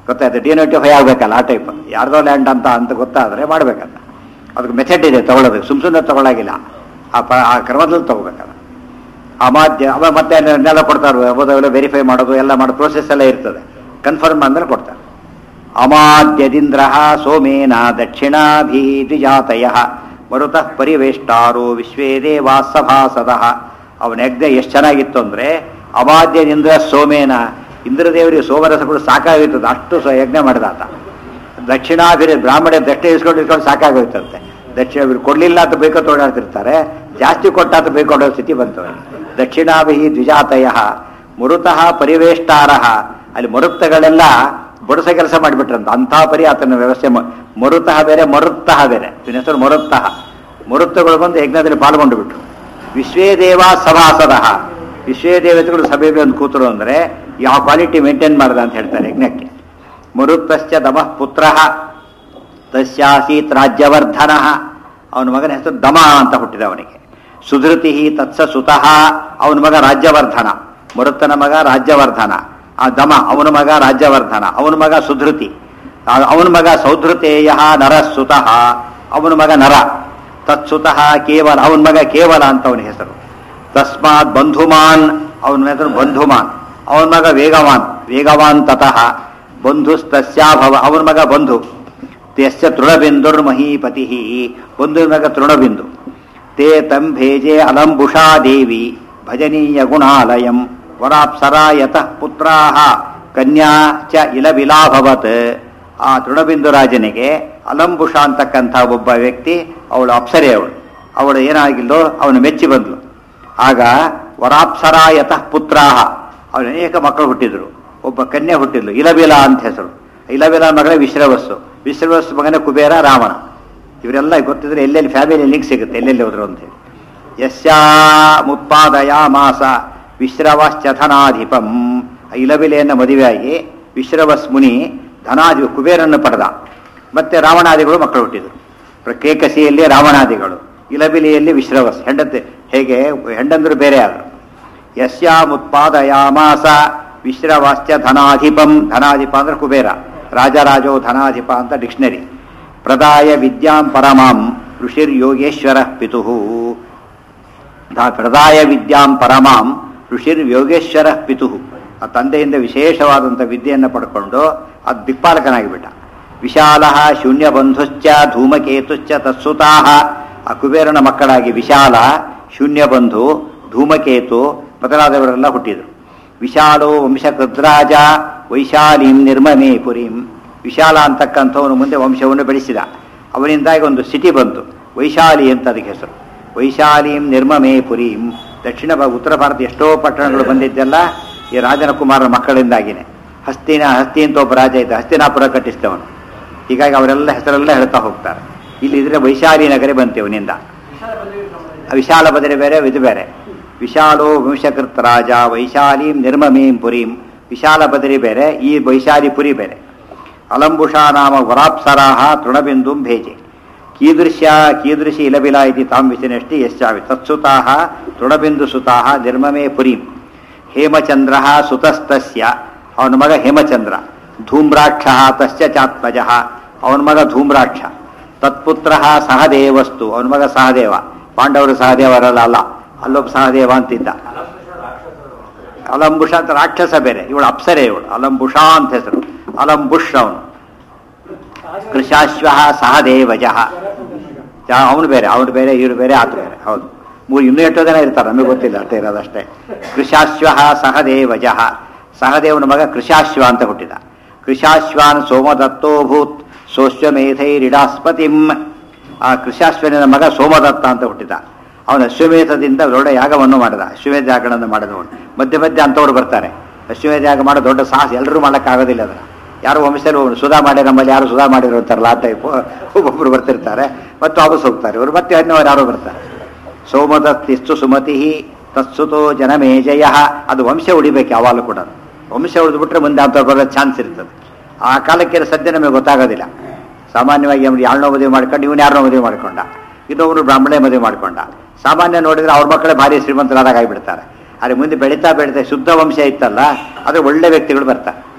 ಗೊತ್ತಾಯ್ತು ಡಿನೋಟಿಫೈ ಆಗಬೇಕಲ್ಲ ಆ ಟೈಪ್ ಯಾರ್ದೋ ಲ್ಯಾಂಡ್ ಅಂತ ಅಂತ ಗೊತ್ತಾದರೆ ಮಾಡಬೇಕಲ್ಲ ಅದಕ್ಕೆ ಮೆಥಡ್ ಇದೆ ತಗೊಳ್ಳೋದಕ್ಕೆ ಸುಮ್ ಸುಮ್ಮನೆ ತಗೊಳ್ಳಾಗಿಲ್ಲ ಆ ಪ ಆ ಕ್ರಮದಲ್ಲಿ ತಗೋಬೇಕಲ್ಲ ಅಮಾದ್ಯ ಅವ ಮತ್ತೆ ನೆಲ ಕೊಡ್ತಾರೆ ಅವೆಲ್ಲ ವೆರಿಫೈ ಮಾಡೋದು ಎಲ್ಲ ಮಾಡೋ ಪ್ರೋಸೆಸ್ ಎಲ್ಲ ಇರ್ತದೆ ಕನ್ಫರ್ಮ್ ಅಂದ್ರೆ ಕೊಡ್ತಾರೆ ಅಮಾದ್ಯದಿಂದ್ರ ಸೋಮೇನ ದಕ್ಷಿಣಾಭಿ ದ್ವಿಜಾತಯ ಮರುತಃ ಪರಿವೇಷ್ಟಾರೋ ವಿಶ್ವೇ ದೇವಾ ಸಭಾಸದ ಅವನ ಯಜ್ಞ ಎಷ್ಟು ಚೆನ್ನಾಗಿತ್ತು ಅಂದ್ರೆ ಅಮಾದ್ಯದಿಂದ್ರ ಸೋಮೇನ ಇಂದ್ರದೇವರಿಗೆ ಸೋಮರಸಗಳು ಸಾಕಾಗಿರ್ತದೆ ಅಷ್ಟು ಸ ಯಜ್ಞ ಮಾಡಿದ ಆತ ದಕ್ಷಿಣಾಭಿರಿ ಬ್ರಾಹ್ಮಣ ದಕ್ಷಿಣ ಇಸ್ಕೊಂಡು ಇಸ್ಕೊಂಡು ಸಾಕಾಗೋಯ್ತಂತೆ ದಕ್ಷಿಣ ಇವ್ರು ಕೊಡ್ಲಿಲ್ಲ ಅಂತ ಬೇಕೋ ತೋಡಾಡ್ತಿರ್ತಾರೆ ಜಾಸ್ತಿ ಕೊಟ್ಟಾತ ಬೇಕೊಡೋ ಸ್ಥಿತಿ ಬಂತು ದಕ್ಷಿಣಾಭಿ ದ್ವಿಜಾತಯ ಮರುತಃ ಪರಿವೇಷ್ಟಾರ ಅಲ್ಲಿ ಮರುತ್ತಗಳೆಲ್ಲ ಬಡಿಸ ಕೆಲಸ ಮಾಡಿಬಿಟ್ರಂತ ಅಂಥ ಪರಿ ಆತನ ವ್ಯವಸ್ಥೆ ಮ- ಮರುತಃ ಬೇರೆ ಮರುತ್ತಃ ಬೇರೆ ಇವನ ಹೆಸರು ಮರುತ್ತಃ ಮರುತ್ತಗಳು ಬಂದು ಯಜ್ಞದಲ್ಲಿ ಪಾಲ್ಗೊಂಡು ಬಿಟ್ರು ವಿಶ್ವೇ ದೇವ ಸಭಾಸದ ವಿಶ್ವೇ ದೇವತೆಗಳು ಸಭೆಗೆ ಒಂದು ಕೂತರು ಅಂದ್ರೆ ಯಾವ ಕ್ವಾಲಿಟಿ ಮೇಂಟೈನ್ ಮಾಡ್ದ ಅಂತ ಹೇಳ್ತಾರೆ ಯಜ್ಞಕ್ಕೆ ಮರುತ್ತಶ್ಚ ದಮಃ ಪುತ್ರ ತಸ್ಯಾಸೀತ್ ರಾಜ್ಯವರ್ಧನ ಅವನ ಮಗನ ಹೆಸರು ದಮ ಅಂತ ಹುಟ್ಟಿದ ಅವನಿಗೆ ಸುಧೃತಿ ತತ್ಸ ಸುತಃ ಅವನ ಮಗ ರಾಜ್ಯವರ್ಧನ ಮರುತ್ತನ ಮಗ ರಾಜ್ಯವರ್ಧನ ಆ ದಮ ಅವನ ಮಗ ರಾಜ್ಯವರ್ಧನ ಅವನ ಮಗ ಸುಧೃತಿ ಆ- ಅವನ ಮಗ ಸೌಧೃತೇಯ ನರಸುತಃ ಅವನ ಮಗ ನರ ತತ್ಸುತಃ ಕೇವಲ ಅವನ ಮಗ ಕೇವಲ ಅಂತ ಅವನ ಹೆಸರು ತಸ್ಮಾತ್ ಬಂಧುಮಾನ್ ಅವನ ಹೆಸರು ಬಂಧುಮಾನ್ ಅವನ ಮಗ ವೇಗವಾನ್ ವೇಗವಾನ್ ತತಃ ಬಂಧುಸ್ತಸ್ಯಾಭವ ಅವನ ಮಗ ಬಂಧು ಯಸ್ಯ ತೃಣಬಿಂದುರ್ ಮಹೀಪತಿ ಬಂಧುವಿನ ಮಗ ತೃಣಬಿಂದು ತೇ ತಂ ಭೇಜೆ ಅಲಂಬುಷಾ ದೇವಿ ಭಜನೀಯ ಗುಣಾಲಯಂ ವರಾಪ್ಸರಾ ಯತಃ ಪುತ್ರಾಹ ಕನ್ಯಾ ಚ ಇಲವಿಲಾಭವತ್ ಆ ತೃಣಬಿಂದು ರಾಜನಿಗೆ ಅಲಂಬುಷ ಅಂತಕ್ಕಂಥ ಒಬ್ಬ ವ್ಯಕ್ತಿ ಅವಳು ಅಪ್ಸರೆ ಅವಳು ಅವಳು ಏನಾಗಿಲ್ಲೋ ಅವನು ಮೆಚ್ಚಿ ಬಂದ್ಲು ಆಗ ವರಾಪ್ಸರಾ ಯತಃ ಪುತ್ರಾಹ ಅವನು ಅನೇಕ ಮಕ್ಕಳು ಹುಟ್ಟಿದ್ರು ಒಬ್ಬ ಕನ್ಯೆ ಹುಟ್ಟಿದ್ಲು ಇಲಬಿಲ ಅಂತ ಹೆಸರು ಇಲಬಿಲ ಮಗಳೇ ವಿಶ್ರವಸ್ಸು ವಿಶ್ರವಸ್ಸು ಮಗನ ಕುಬೇರ ರಾವಣ ಇವರೆಲ್ಲ ಗೊತ್ತಿದ್ರೆ ಎಲ್ಲೆಲ್ಲಿ ಫ್ಯಾಮಿಲಿ ಲಿಂಕ್ ಸಿಗುತ್ತೆ ಎಲ್ಲೆಲ್ಲಿ ಹೋದ್ರು ಅಂತ ಹೇಳಿ ಯಸ್ಯಾ ಮುತ್ಪಾದಯಾಮಾಸ ವಿಶ್ರವಶ್ಚಧನಾಧಿಪಂ ಇಲಬಿಲೆಯನ್ನು ಮದುವೆಯಾಗಿ ವಿಶ್ರವಸ್ ಮುನಿ ಧನಾಧಿ ಕುಬೇರನ್ನು ಪಡೆದ ಮತ್ತೆ ರಾವಣಾದಿಗಳು ಮಕ್ಕಳು ಹುಟ್ಟಿದರು ಪ್ರ- ಕೇಕಸಿಯಲ್ಲಿ ರಾವಣಾದಿಗಳು ಇಲಬಿಲಿಯಲ್ಲಿ ವಿಶ್ರವಸ್ ಹೆಂಡತಿ ಹೇಗೆ ಹೆಂಡಂದ್ರು ಬೇರೆ ಆದರು ಯಸ್ಯಾಮುತ್ಪಾದಯಾಮಾಸ ವಿಶ್ರವಾಸ್ಯ ಧನಾಧಿಪಂ ಧನಾಧಿಪ ಅಂದ್ರೆ ಕುಬೇರ ರಾಜರಾಜೋ ಧನಾಧಿಪ ಅಂತ ಡಿಕ್ಷನರಿ ಪ್ರದಾಯ ವಿದ್ಯಾಂ ಪರಮಾಂ ಋಷಿರ್ ಯೋಗೇಶ್ವರ ಪಿತು ಪ್ರದಾಯ ವಿದ್ಯಾಂ ಪರಮಾಂ ಋಷಿರ್ ಯೋಗೇಶ್ವರ ಪಿತು ಆ ತಂದೆಯಿಂದ ವಿಶೇಷವಾದಂಥ ವಿದ್ಯೆಯನ್ನು ಪಡ್ಕೊಂಡು ಅದು ದಿಕ್ಪಾಲಕನಾಗಿಬಿಟ್ಟ ವಿಶಾಲ ಶೂನ್ಯ ಬಂಧುಶ್ಚ ಧೂಮಕೇತುಶ್ಚ ತತ್ಸುತಾಹ ಆ ಕುಬೇರನ ಮಕ್ಕಳಾಗಿ ವಿಶಾಲ ಶೂನ್ಯ ಬಂಧು ಧೂಮಕೇತು ಮೊದಲಾದವರೆಲ್ಲ ಹುಟ್ಟಿದರು ವಿಶಾಲೋ ವಂಶಕೃದ್ರಾಜ ವೈಶಾಲೀಂ ನಿರ್ಮಮೇ ಪುರೀಂ ವಿಶಾಲ ಅಂತಕ್ಕಂಥವನು ಮುಂದೆ ವಂಶವನ್ನು ಬೆಳೆಸಿದ ಅವನಿಂದಾಗಿ ಒಂದು ಸಿಟಿ ಬಂತು ವೈಶಾಲಿ ಅಂತ ಅದಕ್ಕೆ ಹೆಸರು ವೈಶಾಲೀಂ ನಿರ್ಮಮೇ ಪುರೀಂ ದಕ್ಷಿಣ ಭಾ- ಉತ್ತರ ಭಾರತ ಎಷ್ಟೋ ಪಟ್ಟಣಗಳು ಬಂದಿದ್ದೆಲ್ಲ ಈ ರಾಜನ ಕುಮಾರನ ಮಕ್ಕಳಿಂದಾಗಿನೇ ಹಸ್ತಿನ ಹಸ್ತಿ ಅಂತ ಒಬ್ಬ ರಾಜ ಇದ್ದ ಹಸ್ತಿನಾಪುರ ಕಟ್ಟಿಸಿದವನು ಹೀಗಾಗಿ ಅವರೆಲ್ಲ ಹೆಸರೆಲ್ಲ ಹೇಳ್ತಾ ಹೋಗ್ತಾರೆ ಇಲ್ಲಿ ಇದ್ರೆ ವೈಶಾಲಿ ನಗರಿ ಬಂತೆ ಅವನಿಂದ ವಿಶಾಲ ಬದರಿ ಬೇರೆ ಇದು ಬೇರೆ ವಿಶಾಲೋ ವಂಶಕೃತ್ ರಾಜ ವೈಶಾಲೀಂ ನಿರ್ಮಮೀಂ ಪುರೀಂ ವಿಶಾಲ ಬದರಿ ಬೇರೆ ಈ ವೈಶಾಲಿ ಪುರಿ ಬೇರೆ ಅಲಂಬುಷಾ ನಾಮ ವರಾಪ್ಸರಾಹ ತೃಣಬಿಂದುಂ ಭೇಜೆ ಕೀದೃಶ ಕೀದೃಶಿ ಇಲಬಿಲ ಇತಿ ತಾಂ ವಿಚಿನಷ್ಟಿ ಯಶ್ಚಾವಿ ತತ್ಸುತಾಹ ತೃಣಬಿಂದು ಸುತಾಹ ನಿರ್ಮಮೇ ಪುರೀಂ ಹೇಮಚಂದ್ರ ಸುತಸ್ತಸ್ಯ ಅವನ ಮಗ ಹೇಮಚಂದ್ರ ಧೂಮ್ರಾಕ್ಷ ತಸ್ಯ ಚಾತ್ಮಜ ಅವನ ಮಗ ಧೂಮ್ರಾಕ್ಷ ತತ್ಪುತ್ರ ಸಹದೇವಸ್ತು ಅವನ ಮಗ ಸಹದೇವ ಪಾಂಡವರು ಸಹದೇವರಲ್ಲ ಅಲ್ಲ ಅಲ್ಲೊಬ್ಬ ಸಹದೇವ ಅಂತಿದ್ದ ಅಲಂಬುಷ ಅಂತ ರಾಕ್ಷಸ ಬೇರೆ ಇವಳು ಅಪ್ಸರೆ ಇವಳು ಅಲಂಬುಷ ಅಂತ ಹೆಸರು ಅಲಂಬುಷ್ ಅವನು ಕೃಷಾಶ್ವ ಸಹದೇವಜ ಅವನು ಬೇರೆ ಅವನು ಬೇರೆ ಇವರು ಬೇರೆ ಆತ ಬೇರೆ ಹೌದು ಮೂರು ಇನ್ನೂ ಎಷ್ಟೋ ಜನ ಇರ್ತಾರೆ ನಮಗೆ ಗೊತ್ತಿಲ್ಲ ಅಷ್ಟೇ ಇರೋದಷ್ಟೇ ಕೃಷಾಶ್ವ ಸಹದೇವಜ ಸಹದೇವನ ಮಗ ಕೃಷಾಶ್ವ ಅಂತ ಹುಟ್ಟಿದ ಕೃಷಾಶ್ವಾನ್ ಸೋಮದತ್ತೋಭೂತ್ ಸೋಶ್ವಮೇಧೈರಿಡಾಸ್ಪತಿಂ ಆ ಕೃಷಾಶ್ವನಿನ ಮಗ ಸೋಮದತ್ತ ಅಂತ ಹುಟ್ಟಿದ ಅವನ ಅಶ್ವಮೇಧದಿಂದ ದೊಡ್ಡ ಯಾಗವನ್ನು ಮಾಡಿದ ಅಶ್ವಮೇಧ ಯಾಗಗಳನ್ನು ಮಾಡಿದವನು ಮಧ್ಯೆ ಮಧ್ಯೆ ಅಂಥವ್ರು ಬರ್ತಾರೆ ಅಶ್ವಮೇಧ ಯಾಗ ಮಾಡೋ ದೊಡ್ಡ ಸಾಹಸ ಎಲ್ಲರೂ ಮಾಡೋಕ್ಕಾಗೋದಿಲ್ಲ ಅದನ್ನು ಯಾರು ವಂಶದಲ್ಲಿ ಒಬ್ರು ಸುಧಾ ಮಾಡಿ ನಮ್ಮಲ್ಲಿ ಯಾರು ಸುಧಾ ಮಾಡಿರೋ ಇರ್ತಾರಲ್ಲ ಆ ಟೈಪು ಒಬ್ಬೊಬ್ಬರು ಬರ್ತಿರ್ತಾರೆ ಮತ್ತು ವಾಪಸ್ ಹೋಗ್ತಾರೆ ಇವರು ಮತ್ತೆ ಹನ್ನವರು ಯಾರೋ ಬರ್ತಾರೆ ಸೋಮದತ್ತಿಸ್ತು ಸುಮತಿ ತತ್ಸುತೋ ಜನಮೇಜಯ ಅದು ವಂಶ ಉಳಿಬೇಕು ಯಾವಾಗಲೂ ಕೂಡ ವಂಶ ಉಳಿದ್ಬಿಟ್ರೆ ಮುಂದೆ ಅಂಥವ್ರು ಬರೋ ಚಾನ್ಸ್ ಇರ್ತದೆ ಆ ಕಾಲಕ್ಕೆ ಸದ್ಯ ನಮಗೆ ಗೊತ್ತಾಗೋದಿಲ್ಲ ಸಾಮಾನ್ಯವಾಗಿ ಅವ್ನು ಯಾರನ್ನೋ ಮದುವೆ ಮಾಡ್ಕೊಂಡು ಇವನು ಯಾರನ್ನೋ ಮದುವೆ ಮಾಡ್ಕೊಂಡ ಇನ್ನೊಬ್ರು ಬ್ರಾಹ್ಮಣೇ ಮದುವೆ ಮಾಡ್ಕೊಂಡ ಸಾಮಾನ್ಯ ನೋಡಿದ್ರೆ ಅವ್ರ ಮಕ್ಕಳೇ ಭಾರಿ ಶ್ರೀಮಂತರಾದಾಗ ಆಗಿಬಿಡ್ತಾರೆ ಆದರೆ ಮುಂದೆ ಬೆಳೀತಾ ಬೆಳೀತಾ ಶುದ್ಧ ವಂಶ ಇತ್ತಲ್ಲ ಆದರೆ ಒಳ್ಳೆ ವ್ಯಕ್ತಿಗಳು ಬರ್ತಾರೆ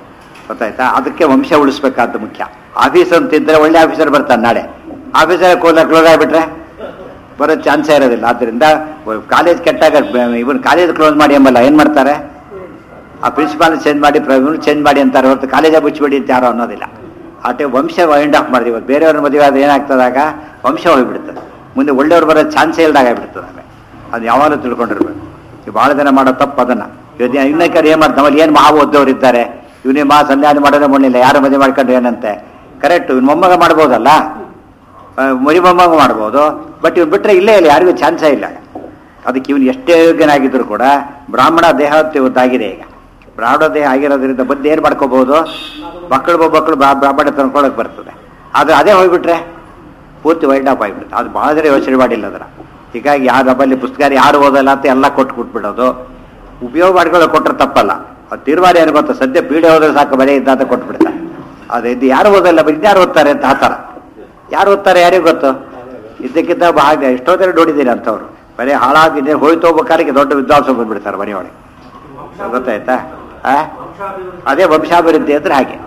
ಗೊತ್ತಾಯ್ತಾ ಅದಕ್ಕೆ ವಂಶ ಉಳಿಸ್ಬೇಕಾದ ಮುಖ್ಯ ಆಫೀಸ್ ಅಂತಿದ್ರೆ ಒಳ್ಳೆ ಆಫೀಸರ್ ಬರ್ತಾನೆ ನಾಳೆ ಆಫೀಸರ್ ಕೋಲ ಕ್ಲೋಸ್ ಆಗಿಬಿಟ್ರೆ ಬರೋ ಚಾನ್ಸೇ ಇರೋದಿಲ್ಲ ಆದ್ದರಿಂದ ಕಾಲೇಜ್ ಕೆಟ್ಟಾಗ ಇವನ್ ಕಾಲೇಜ್ ಕ್ಲೋಸ್ ಮಾಡಿ ಎಂಬಲ್ಲ ಏನು ಮಾಡ್ತಾರೆ ಆ ಪ್ರಿನ್ಸಿಪಾಲ್ ಚೇಂಜ್ ಮಾಡಿ ಚೇಂಜ್ ಮಾಡಿ ಅಂತಾರೆ ಹೊರತು ಕಾಲೇಜಾಗ ಮುಚ್ಚಿಬಿಡಿ ಅಂತ ಯಾರು ಅನ್ನೋದಿಲ್ಲ ಆಟೆ ವಂಶ ವೈಂಡ್ ಆಫ್ ಮಾಡಿದ್ವಿ ಇವತ್ತು ಬೇರೆಯವ್ರ ಮದುವೆ ಆದ್ರೆ ಏನಾಗ್ತದಾಗ ವಂಶ ಹೋಗ್ಬಿಡ್ತದೆ ಮುಂದೆ ಒಳ್ಳೆಯವ್ರು ಬರೋ ಚಾನ್ಸೇ ಇಲ್ದಾಗ ಆಗ್ಬಿಡ್ತದೆ ಆಮೇಲೆ ಅದು ಯಾವಾಗಲೂ ತಿಳ್ಕೊಂಡಿರ್ಬೇಕು ಈ ಭಾಳ ಜನ ಮಾಡೋ ತಪ್ಪು ಅದನ್ನ ಇವತ್ತು ಇನ್ನೊಂದು ಏನು ಮಾಡ್ತಾರೆ ನಮ್ಮಲ್ಲಿ ಏನು ಮಹಾ ಓದ್ದವ್ರು ಇದ್ದಾರೆ ಇವನೇ ಮಾ ಸಂಧ್ಯಾನ ಮಾಡೋದೇ ಮುಣ್ಣಿಲ್ಲ ಯಾರು ಮದುವೆ ಮಾಡ್ಕೊಂಡ್ರೆ ಏನಂತೆ ಕರೆಕ್ಟ್ ಇವ್ನ ಮೊಮ್ಮಗ ಮಾಡ್ಬೋದಲ್ಲ ಆ, ಮರಿ ಮೊಮ್ಮಗ ಮಾಡ್ಬೋದು ಬಟ್ ಇವ್ನು ಬಿಟ್ಟರೆ ಇಲ್ಲೇ ಇಲ್ಲ ಯಾರಿಗೂ ಚಾನ್ಸೇ ಇಲ್ಲ ಅದಕ್ಕೆ ಇವನು ಎಷ್ಟೇ ಯೋಗ್ಯನಾಗಿದ್ರು ಕೂಡ ಬ್ರಾಹ್ಮಣ ದೇಹ ಇವತ್ತಾಗಿದೆ ಈಗ ಬ್ರಾಹ್ಮಣ ದೇಹ ಆಗಿರೋದ್ರಿಂದ ಬಂದು ಏನು ಮಾಡ್ಕೋಬಹುದು ಮಕ್ಕಳು ಮಕ್ಕಳು ಬ್ರಾಹ್ಮಣ ತಂದ್ಕೊಳಕ್ ಬರ್ತದೆ ಆದರೆ ಅದೇ ಹೋಗ್ಬಿಟ್ರೆ ಪೂರ್ತಿ ವೈಂಡ್ ಅಪ್ ಆಗಿಬಿಡುತ್ತೆ ಅದು ಭಾಳ ಜನ ಯೋಚನೆ ಮಾಡಿಲ್ಲ ಅದರ ಹೀಗಾಗಿ ಯಾರು ನಮ್ಮಲ್ಲಿ ಪುಸ್ತಕ ಯಾರು ಓದಲ್ಲ ಅಂತ ಎಲ್ಲ ಕೊಟ್ಟು ಕೊಟ್ಬಿಡೋದು ಉಪಯೋಗ ಮಾಡ್ಕೊಳ್ಳೋ ಕೊಟ್ಟರೆ ತಪ್ಪಲ್ಲ ಅದು ತೀರ್ಮಾನ ಏನು ಗೊತ್ತಾ ಸದ್ಯ ಪೀಡೆ ಹೋದ್ರೆ ಸಾಕು ಬರೀ ಇದ್ದ ಅಂತ ಕೊಟ್ಬಿಡ್ತಾರೆ ಅದು ಇದು ಯಾರು ಓದಲ್ಲ ಬರೀ ಯಾರು ಓದ್ತಾರೆ ಅಂತ ಆ ಥರ ಯಾರು ಓದ್ತಾರೆ ಯಾರಿಗೂ ಗೊತ್ತು ಇದ್ದಕ್ಕಿದ್ದ ಭಾಗ ಎಷ್ಟೋ ಜನ ನೋಡಿದ್ದೀನಿ ಅಂಥವ್ರು ಬರೀ ಹಾಳಾಗಿದೆ ಹೋಯ್ತು ಹೋಗ್ಬೇಕಾದ್ರೆ ದೊಡ್ಡ ವಿದ್ವಾಂಸ ಬಂದ್ಬಿಡ್ತಾರೆ ಮನೆಯೊಳಗೆ ಗೊತ್ತಾಯ್ತಾ ಆ? ಅದೇ ವಂಶಾಭಿವೃದ್ಧಿ ಅಂದ್ರೆ ಹಾಗೆ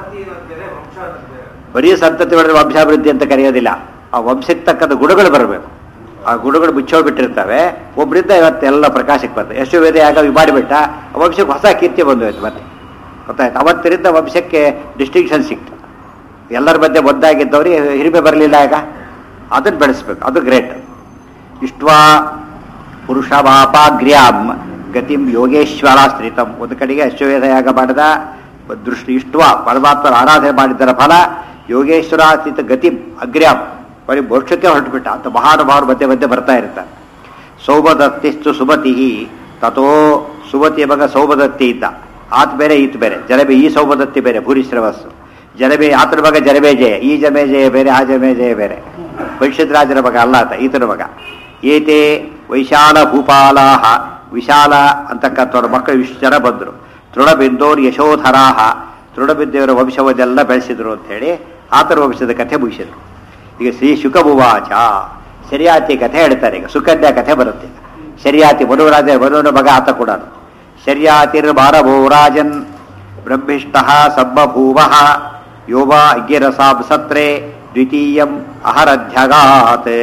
ಬರೀ ಸಂತತಿ ಹೊಡೆದ್ರೆ ವಂಶಾಭಿವೃದ್ಧಿ ಅಂತ ಕರೆಯೋದಿಲ್ಲ ಆ ವಂಶಕ್ಕೆ ತಕ್ಕಂಥ ಗುಣಗಳು ಬರಬೇಕು ಆ ಗುಣಗಳು ಮುಚ್ಚೋಗ್ಬಿಟ್ಟಿರ್ತವೆ ಒಬ್ಬರಿಂದ ಇವತ್ತೆಲ್ಲ ಪ್ರಕಾಶಕ್ಕೆ ಬರ್ತದೆ ಎಷ್ಟು ವೇದ ಆಗ ಮಾಡಿಬಿಟ್ಟ ಆ ವಂಶಕ್ಕೆ ಹೊಸ ಕೀರ್ತಿ ಬಂದು ಹೋಯ್ತು ಮತ್ತೆ ಗೊತ್ತಾಯ್ತು ಅವತ್ತರಿಂದ ವಂಶಕ್ಕೆ ಡಿಸ್ಟಿಂಕ್ಷನ್ ಸಿಕ್ತು ಎಲ್ಲರ ಮಧ್ಯೆ ಒಂದಾಗಿದ್ದವ್ರಿಗೆ ಹಿರಿಮೆ ಬರಲಿಲ್ಲ ಆಗ ಅದನ್ನು ಬೆಳೆಸ್ಬೇಕು ಅದು ಗ್ರೇಟ್ ಇಷ್ಟ್ವಾ ಪುರುಷ ವಾಪಾಗ್ರ್ಯಾಂ ಗತಿಂ ಯೋಗೇಶ್ವರ ಸ್ಥಿತಂ ಒಂದು ಕಡೆಗೆ ಅಶ್ವವೇಧ ಯಾಗ ಮಾಡಿದ ದೃಷ್ಟಿ ಇಷ್ಟ್ವಾ ಪರಮಾತ್ಮರ ಆರಾಧನೆ ಮಾಡಿದ್ದರ ಫಲ ಯೋಗೇಶ್ವರ ಸ್ಥಿತ ಗತಿಂ ಅಗ್ರ್ಯಾಂ ಬರೀ ಮೋಕ್ಷಕ್ಕೆ ಹೊರಟುಬಿಟ್ಟ ಅಂತ ಮಹಾನುಭಾವರು ಮಧ್ಯೆ ಮಧ್ಯೆ ಬರ್ತಾ ಇರ್ತಾರೆ ಸೌಭದತ್ತಿಸ್ತು ಸುಮತಿ ತಥೋ ಸುಮತಿಯ ಮಗ ಸೌಭದತ್ತಿ ಇದ್ದ ಆತ ಬೇರೆ ಈತ ಬೇರೆ ಜಲಬೆ ಈ ಸೌಭದತ್ತಿ ಬೇರೆ ಭೂರಿಶ್ರವಸ್ಸು ಜಲಬೆ ಆತನ ಮಗ ಜಲಬೇಜಯ ಈ ಜಮೇಜಯ ಬೇರೆ ಆ ಜಮೇಜಯ ಬೇರೆ ರಾಜರ ಮಗ ಅಲ್ಲ ಆತ ಈತನ ಮಗ ಏತೆ ವೈಶಾಲ ಭೂಪಾಲಾಹ ವಿಶಾಲ ಅಂತಕ್ಕಂಥವ್ರ ಮಕ್ಕಳು ಇಷ್ಟು ಜನ ಬಂದರು ತೃಣಬಿಂದೋರ್ ಯಶೋಧರಾಹ ತೃಣಬಿಂದೇವರ ವಂಶವನ್ನೆಲ್ಲ ಬೆಳೆಸಿದ್ರು ಅಂತ ಹೇಳಿ ಆತರ ವಂಶದ ಕಥೆ ಮುಗಿಸಿದ್ರು ಈಗ ಶ್ರೀ ಶುಕಭುವಾಚ ಶರಿಯಾತಿ ಕಥೆ ಹೇಳ್ತಾರೆ ಈಗ ಸುಕನ್ಯಾ ಕಥೆ ಬರುತ್ತೆ ಈಗ ಶರಿಯಾತಿ ಮನುರಾಜ ಮನುವಿನ ಮಗ ಆತ ಕೂಡ ಶರ್ಯಾತಿರ್ ಬಾರಭೋ ರಾಜನ್ ಬ್ರಹ್ಮಿಷ್ಟ ಸಬ್ಬಭೂವ ಯೋವ ಅಗ್ಗಿರಸಾಂ ಸತ್ರೆ ದ್ವಿತೀಯಂ ಅಹರಧ್ಯಗಾತ್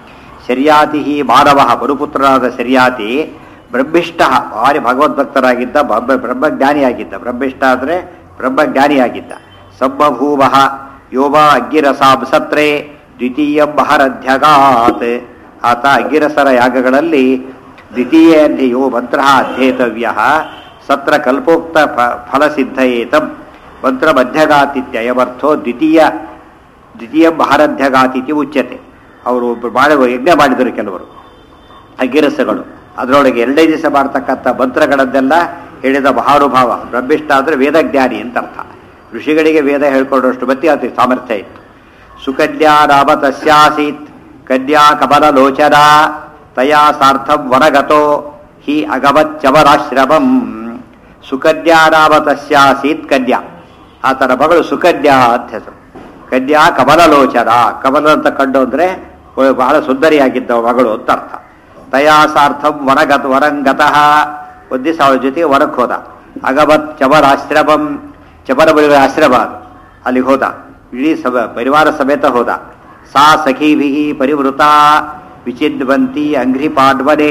ಶರ್ಯಾತಿ ಮಾನವ ಮರುಪುತ್ರನಾದ ಶರ್ಯಾತಿ ಬ್ರಹ್ಮಿಷ್ಟ ಭಾರಿ ಭಗವದ್ಭಕ್ತರಾಗಿದ್ದ ಬ್ರಹ್ಮ ಬ್ರಹ್ಮಜ್ಞಾನಿಯಾಗಿದ್ದ ಬ್ರಹ್ಮಿಷ್ಟ ಅಂದರೆ ಬ್ರಹ್ಮಜ್ಞಾನಿಯಾಗಿದ್ದ ಸಬ್ಬಭೂವ ಯೋವ ಅಗ್ಗಿರಸಾಂ ಸತ್ರೆ ದ್ವಿತೀಯಂ ಅಹರಧ್ಯಗಾತ್ ಆತ ಅಗ್ಗಿರಸರ ಯಾಗಗಳಲ್ಲಿ ದ್ವಿತೀಯೋ ಮಂತ್ರ ಅಧ್ಯೇತವ್ಯ ಸತ್ರ ಕಲ್ಪೋಕ್ತ ಫ- ಫಲಸಿದ್ಧಯೇತಂ ಮಂತ್ರ ಮಧ್ಯಗಾತಿತ್ಯಯವರ್ಥೋ ದ್ವಿತೀಯ ದ್ವಿತೀಯ ಮಹಾರಧ್ಯಗಾತಿಥಿ ಉಚ್ಯತೆ ಅವರು ಒಬ್ರು ಮಾಡಿ ಯಜ್ಞ ಮಾಡಿದರು ಕೆಲವರು ಅಗಿರಸಗಳು ಅದರೊಳಗೆ ಎರಡೇ ದಿವಸ ಮಾಡ್ತಕ್ಕಂಥ ಮಂತ್ರಗಳನ್ನೆಲ್ಲ ಹೇಳಿದ ಮಹಾನುಭಾವ ಬ್ರಹ್ಮಿಷ್ಠ ಅಂದರೆ ವೇದಜ್ಞಾನಿ ಅಂತ ಅರ್ಥ ಋಷಿಗಳಿಗೆ ವೇದ ಹೇಳ್ಕೊಡೋಷ್ಟು ಬತ್ತಿ ಆತ ಸಾಮರ್ಥ್ಯ ಇತ್ತು ಸುಕನ್ಯಾ ನಾಮ ತಸ್ಯಾಸೀತ್ ಕನ್ಯಾ ಕಮಲಲೋಚನ ತಯಾ ಸಾರ್ಥಂ ವನಗತೋ ಹಿ ಅಗಮಚ್ಚವರಾಶ್ರಮಂ ಸುಕನ್ಯಾ ನಾಮ ತಸ್ಯಾಸೀತ್ ಕನ್ಯಾ ಆತನ ಮಗಳು ಸುಕನ್ಯಾ ಅಂತ ಹೆಸರು ಕನ್ಯಾ ಕಮಲಲೋಚನ ಕಮಲ ಅಂತ ಕಂಡು ಅಂದ್ರೆ ಬಹಳ ಸುಂದರಿಯಾಗಿದ್ದ ಮಗಳು ಅಂತ ಅರ್ಥ ತಯಾ ಸಾರ್ಥಂ ವನಗತ ವರಂಗತಃ ಒಂದು ದಿವಸ ಅವಳ ಜೊತೆಗೆ ವನಕ್ಕೆ ಹೋದ ಅಗಮತ್ ಚಮರಾಶ್ರಮಂ ಚಮರ ಬಳಿಯ ಆಶ್ರಮ ಅದು ಅಲ್ಲಿಗೆ ಹೋದ ಇಡೀ ಸಭ ಪರಿವಾರ ಸಮೇತ ಹೋದ ಸಾ ಸಖೀಭಿ ಪರಿವೃತ ವಿಚಿನ್ವಂತಿ ಅಂಘ್ರಿ ಪಾಡ್ವನೆ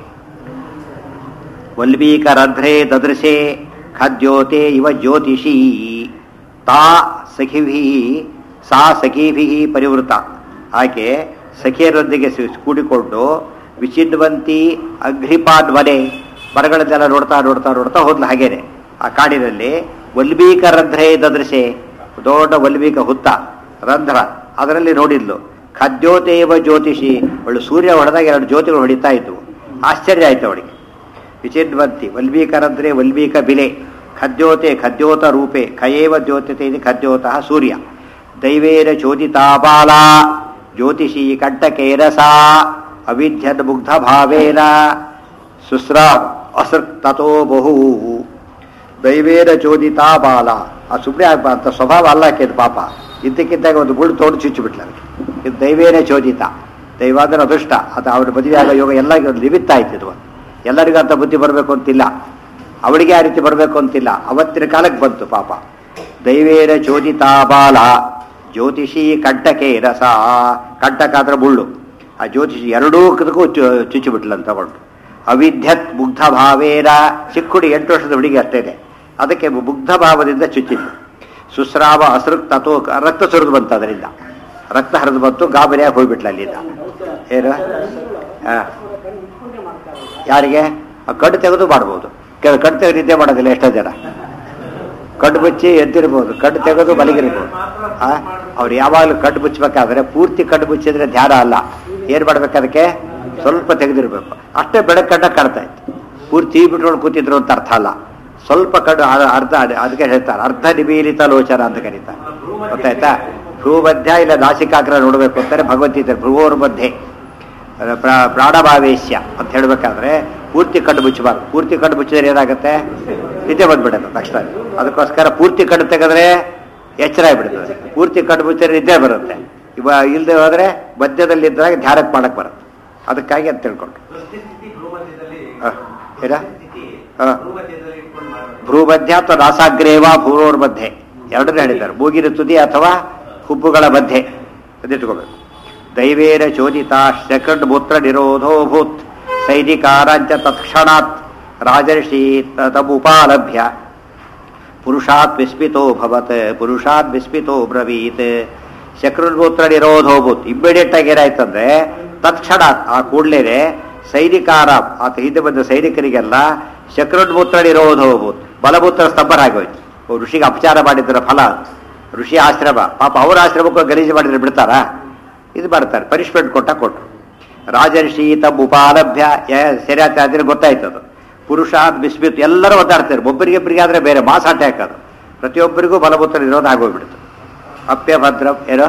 ವಲ್ಮೀಕರಂಧ್ರೆ ದದೃಶೆ ಖದ್ಯೋತೆ ಇವ ಜ್ಯೋತಿಷಿ ತಾ ಸಖಿಭಿ ಸಾ ಸಖೀಭಿ ಪರಿವೃತ ಆಕೆ ಸಖಿಯರೊಂದಿಗೆ ಸಿ- ಕೂಡಿಕೊಂಡು ವಿಚಿನ್ವಂತಿ ಅಘ್ರಿಪಾಡ್ವನೆ ಮರಗಳನ್ನೆಲ್ಲ ನೋಡ್ತಾ ನೋಡ್ತಾ ನೋಡ್ತಾ ಹೋದ್ಲು ಹಾಗೇನೆ ಆ ಕಾಡಿನಲ್ಲಿ ವಲ್ಮೀಕ ರಂಧ್ರೆ ದದೃಶೆ ದೊಡ್ಡ ವಲ್ಮೀಕ ಹುತ್ತ ರಂಧ್ರ ಅದರಲ್ಲಿ ನೋಡಿದ್ಲು ಖದ್ಯೋತೇವ ಜ್ಯೋತಿಷಿ ಅವಳು ಸೂರ್ಯ ಹೊಡೆದಾಗ ಎರಡು ಜ್ಯೋತಿಗಳು ಹೊಡಿತಾ ಇದ್ವು ಆಶ್ಚರ್ಯ ಆಯ್ತು ಅವಳಿಗೆ ವಿಚಿನ್ವಂತಿ ವಲ್ಮೀಕರಂದ್ರೆ ವಲ್ಮೀಕ ಬಿಲೆ ಖದ್ಯೋತೆ ಖದ್ಯೋತ ರೂಪೆ ಖಯೇವ ದ್ಯೋತತೆ ಇದು ಖದ್ಯೋತಃ ಸೂರ್ಯ ದೈವೇನ ಚೋದಿತಾ ಬಾಲ ಜ್ಯೋತಿಷಿ ಕಂಠಕೇರಸ ಅವಿದ್ಯನ್ ಮುಗ್ಧ ಭಾವೇನ ಸುಸ್ರಾ ಅಸೃಕ್ ತಥೋ ಬಹು ದೈವೇನ ಚೋದಿತಾ ಬಾಲ ಆ ಸುಮ್ಮನೆ ಅಂತ ಸ್ವಭಾವ ಅಲ್ಲ ಆಕೆದು ಪಾಪ ಇದ್ದಕ್ಕಿದ್ದಾಗ ಒಂದು ಗುಳು ತೋಡು ಚುಚ್ಚಿಬಿಟ್ಲ ಅದಕ್ಕೆ ಇದು ದೈವೇನ ಚೋದಿತ ದೈವ ಅಂದ್ರೆ ಅದೃಷ್ಟ ಅದು ಅವ್ರ ಮದುವೆ ಆಗೋ ಯೋಗ ಎಲ್ಲ ನಿಮಿತ್ತ ಆಯ್ತು ಇದು ಎಲ್ಲರಿಗೂ ಅಂತ ಬುದ್ಧಿ ಬರಬೇಕು ಅಂತಿಲ್ಲ ಅವಳಿಗೆ ಆ ರೀತಿ ಬರಬೇಕು ಅಂತಿಲ್ಲ ಅವತ್ತಿನ ಕಾಲಕ್ಕೆ ಬಂತು ಪಾಪ ದೈವೇನ ಚೋದಿತಾ ಬಾಲ ಜ್ಯೋತಿಷಿ ಕಂಟಕೆ ರಸ ಕಂಟಕ ಅಂದ್ರೆ ಮುಳ್ಳು ಆ ಜ್ಯೋತಿಷಿ ಎರಡೂ ಕದಕ್ಕೂ ಚುಚ್ಚಿಬಿಟ್ಲಂತ ತಗೊಂಡು ಅವಿದ್ಯತ್ ಮುಗ್ಧ ಭಾವೇನ ಚಿಕ್ಕುಡಿ ಎಂಟು ವರ್ಷದ ಹುಡುಗಿ ಅಷ್ಟೇನೆ ಅದಕ್ಕೆ ಮುಗ್ಧ ಭಾವದಿಂದ ಚುಚ್ಚಿದ್ಲು ಸುಸ್ರಾವ ಅಸೃಕ್ ತಥೋ ರಕ್ತ ಸುರಿದು ಬಂತು ಅದರಿಂದ ರಕ್ತ ಹರಿದು ಬಂತು ಗಾಬರಿಯಾಗಿ ಹೋಗ್ಬಿಟ್ಲ ಅಲ್ಲಿಂದ ಏನು ಆ. ಯಾರಿಗೆ ಆ ಕಣ್ಣು ತೆಗೆದು ಮಾಡ್ಬೋದು ಕೆಲ ಕಣ್ಣು ತೆಗೆದು ನಿದ್ದೆ ಮಾಡೋದಿಲ್ಲ ಎಷ್ಟೋ ಜನ ಕಣ್ಣು ಮುಚ್ಚಿ ಎದ್ದಿರ್ಬೋದು ಕಣ್ಣು ತೆಗೆದು ಮಲಗಿರ್ಬೋದು ಆ ಅವ್ರು ಯಾವಾಗಲೂ ಕಣ್ಣು ಮುಚ್ಚಬೇಕಾದ್ರೆ ಪೂರ್ತಿ ಕಣ್ಣು ಮುಚ್ಚಿದ್ರೆ ಧ್ಯಾನ ಅಲ್ಲ ಏನ್ ಮಾಡ್ಬೇಕು ಅದಕ್ಕೆ ಸ್ವಲ್ಪ ತೆಗೆದಿರ್ಬೇಕು ಅಷ್ಟೇ ಬೆಳಗ್ಗೆ ಕಣ್ಣ ಕಾಣ್ತಾ ಇತ್ತು ಪೂರ್ತಿ ಬಿಟ್ಕೊಂಡು ಕೂತಿದ್ರು ಅಂತ ಅರ್ಥ ಅಲ್ಲ ಸ್ವಲ್ಪ ಕಣ್ಣು ಅ- ಅರ್ಧ ಅದಕ್ಕೆ ಹೇಳ್ತಾರೆ ಅರ್ಧ ನಿಮೀಲಿತ ಲೋಚನ ಅಂತ ಕರೀತಾರೆ ಗೊತ್ತಾಯ್ತಾ ಭ್ರೂ ಮಧ್ಯ ಇಲ್ಲ ನಾಸಿಕಾಗ್ರ ನೋಡಬೇಕು ಅಂತಾರೆ ಭಗವದ್ಗೀತೆ ಭ್ರುವೋರ್ ಮಧ್ಯೆ ಅಹ್ ಪ್ರಾ- ಪ್ರಾಣಭಾವೇಶ್ಯ ಅಂತ ಹೇಳ್ಬೇಕಾದ್ರೆ ಪೂರ್ತಿ ಕಣ್ಣು ಮುಚ್ಚಬಾರ್ದು ಪೂರ್ತಿ ಕಣ್ಣು ಮುಚ್ಚಿದ್ರೆ ಏನಾಗುತ್ತೆ ನಿದ್ದೆ ಬಂದ್ಬಿಡುತ್ತೆ ತಕ್ಷಣ ಅದಕ್ಕೋಸ್ಕರ ಪೂರ್ತಿ ಕಣ್ಣು ತೆಗೆದ್ರೆ ಎಚ್ಚರ ಆಗ್ಬಿಡ್ತದೆ ಪೂರ್ತಿ ಕಣ್ಣು ಮುಚ್ಚಿದ್ರೆ ನಿದ್ದೆ ಬರುತ್ತೆ ಇವ ಇಲ್ಲದೆ ಹೋದ್ರೆ ಮಧ್ಯದಲ್ಲಿ ಇದ್ದಾಗ ಧ್ಯಾನಕ್ಕೆ ಮಾಡಕ್ ಬರುತ್ತೆ ಅದಕ್ಕಾಗಿ ಅಂತ ತಿಳ್ಕೊಂಡು ವಸ್ತುಸ್ಥಿತಿ ಭ್ರೂಮಧ್ಯದಲ್ಲಿ ಹ, ಏನ? ವಸ್ತುಸ್ಥಿತಿ ಹ. ಭ್ರೂಮಧ್ಯದಲ್ಲಿ ಇಟ್ಕೊಂಡು ಮಾಡೋದು ಭ್ರೂಮಧ್ಯ ಅಥವಾ ನಾಸಾಗ್ರೇವ ಭೂರೋರ್ ಮಧ್ಯೆ ಎರಡನ್ನೂ ಹೇಳಿದ್ದಾರೆ ಮೂಗಿನ ತುದಿ ಅಥವಾ ಹುಬ್ಬುಗಳ ಮಧ್ಯೆ ಅದಿಟ್ಕೋಬೇಕು ದೈವೇನ ಚೋದಿತ ಸೆಕೆಂಡ್ ಮೂತ್ರ ನಿರೋಧೋ ಭೂತ್ ಸೈನಿಕಾರಾಂಚ ತತ್ಕ್ಷಣಾತ್ ರಾಜರ್ಷಿ ತಮುಪಾಲಭ್ಯ ಪುರುಷಾತ್ ವಿಸ್ಮಿತೋ ಭವತ್ ಪುರುಷಾತ್ ವಿಸ್ಮಿತೋ ಬ್ರವೀತ್ ಶಕ್ರುನ್ಮೂತ್ರ ನಿರೋಧೋ ಭೂತ್ ಇಮ್ಮಿಡಿಯೇಟ್ ಆಗಿ ಏನಾಯ್ತಂದ್ರೆ ತತ್ಕ್ಷಣ ಆ ಕೂಡಲೇ ಸೈನಿಕಾರ ಆತ ಹಿಂದೆ ಬಂದ ಸೈನಿಕರಿಗೆಲ್ಲ ಶಕ್ರುನ್ಮೂತ್ರ ನಿರೋಧೋ ಭೂತ್ ಬಲಮೂತ್ರ ಸ್ತಂಭರಾಗೋಯ್ತು ಓ, ಋಷಿಗೆ ಅಪಚಾರ ಮಾಡಿದ್ದರ ಫಲ ಅದು. ಋಷಿ ಆಶ್ರಮ ಪಾಪ ಅವ್ರ ಆಶ್ರಮಕ್ಕೂ ಗಲೀಜು ಮಾಡಿದ್ರೆ ಬಿಡ್ತಾರಾ ಇದು ಮಾಡ್ತಾರೆ ಪನಿಷ್ಮೆಂಟ್ ಕೊಟ್ಟ ಕೊಟ್ರು ರಾಜರ್ಷಿ ತಮ್ಮ ಉಪಾಲಭ್ಯ ಸರಿಯಾದ ಆದ್ರೆ ಗೊತ್ತಾಯ್ತು ಅದು ಪುರುಷಾತ್ ಬಿಸ್ಮಿತ್ ಎಲ್ಲರೂ ಒದ್ದಾಡ್ತಾರೆ ಒಬ್ಬರಿಗೊಬ್ಬರಿಗೆ ಆದ್ರೆ ಬೇರೆ ಮಾಸ್ ಅಟ್ಯಾಕ್ ಅದು ಪ್ರತಿಯೊಬ್ಬರಿಗೂ ಬಲಭೂತ ನಿರೋಧ ಆಗೋಗ್ಬಿಡ್ತು ಅಪ್ಯಭದ್ರ ಏನೋ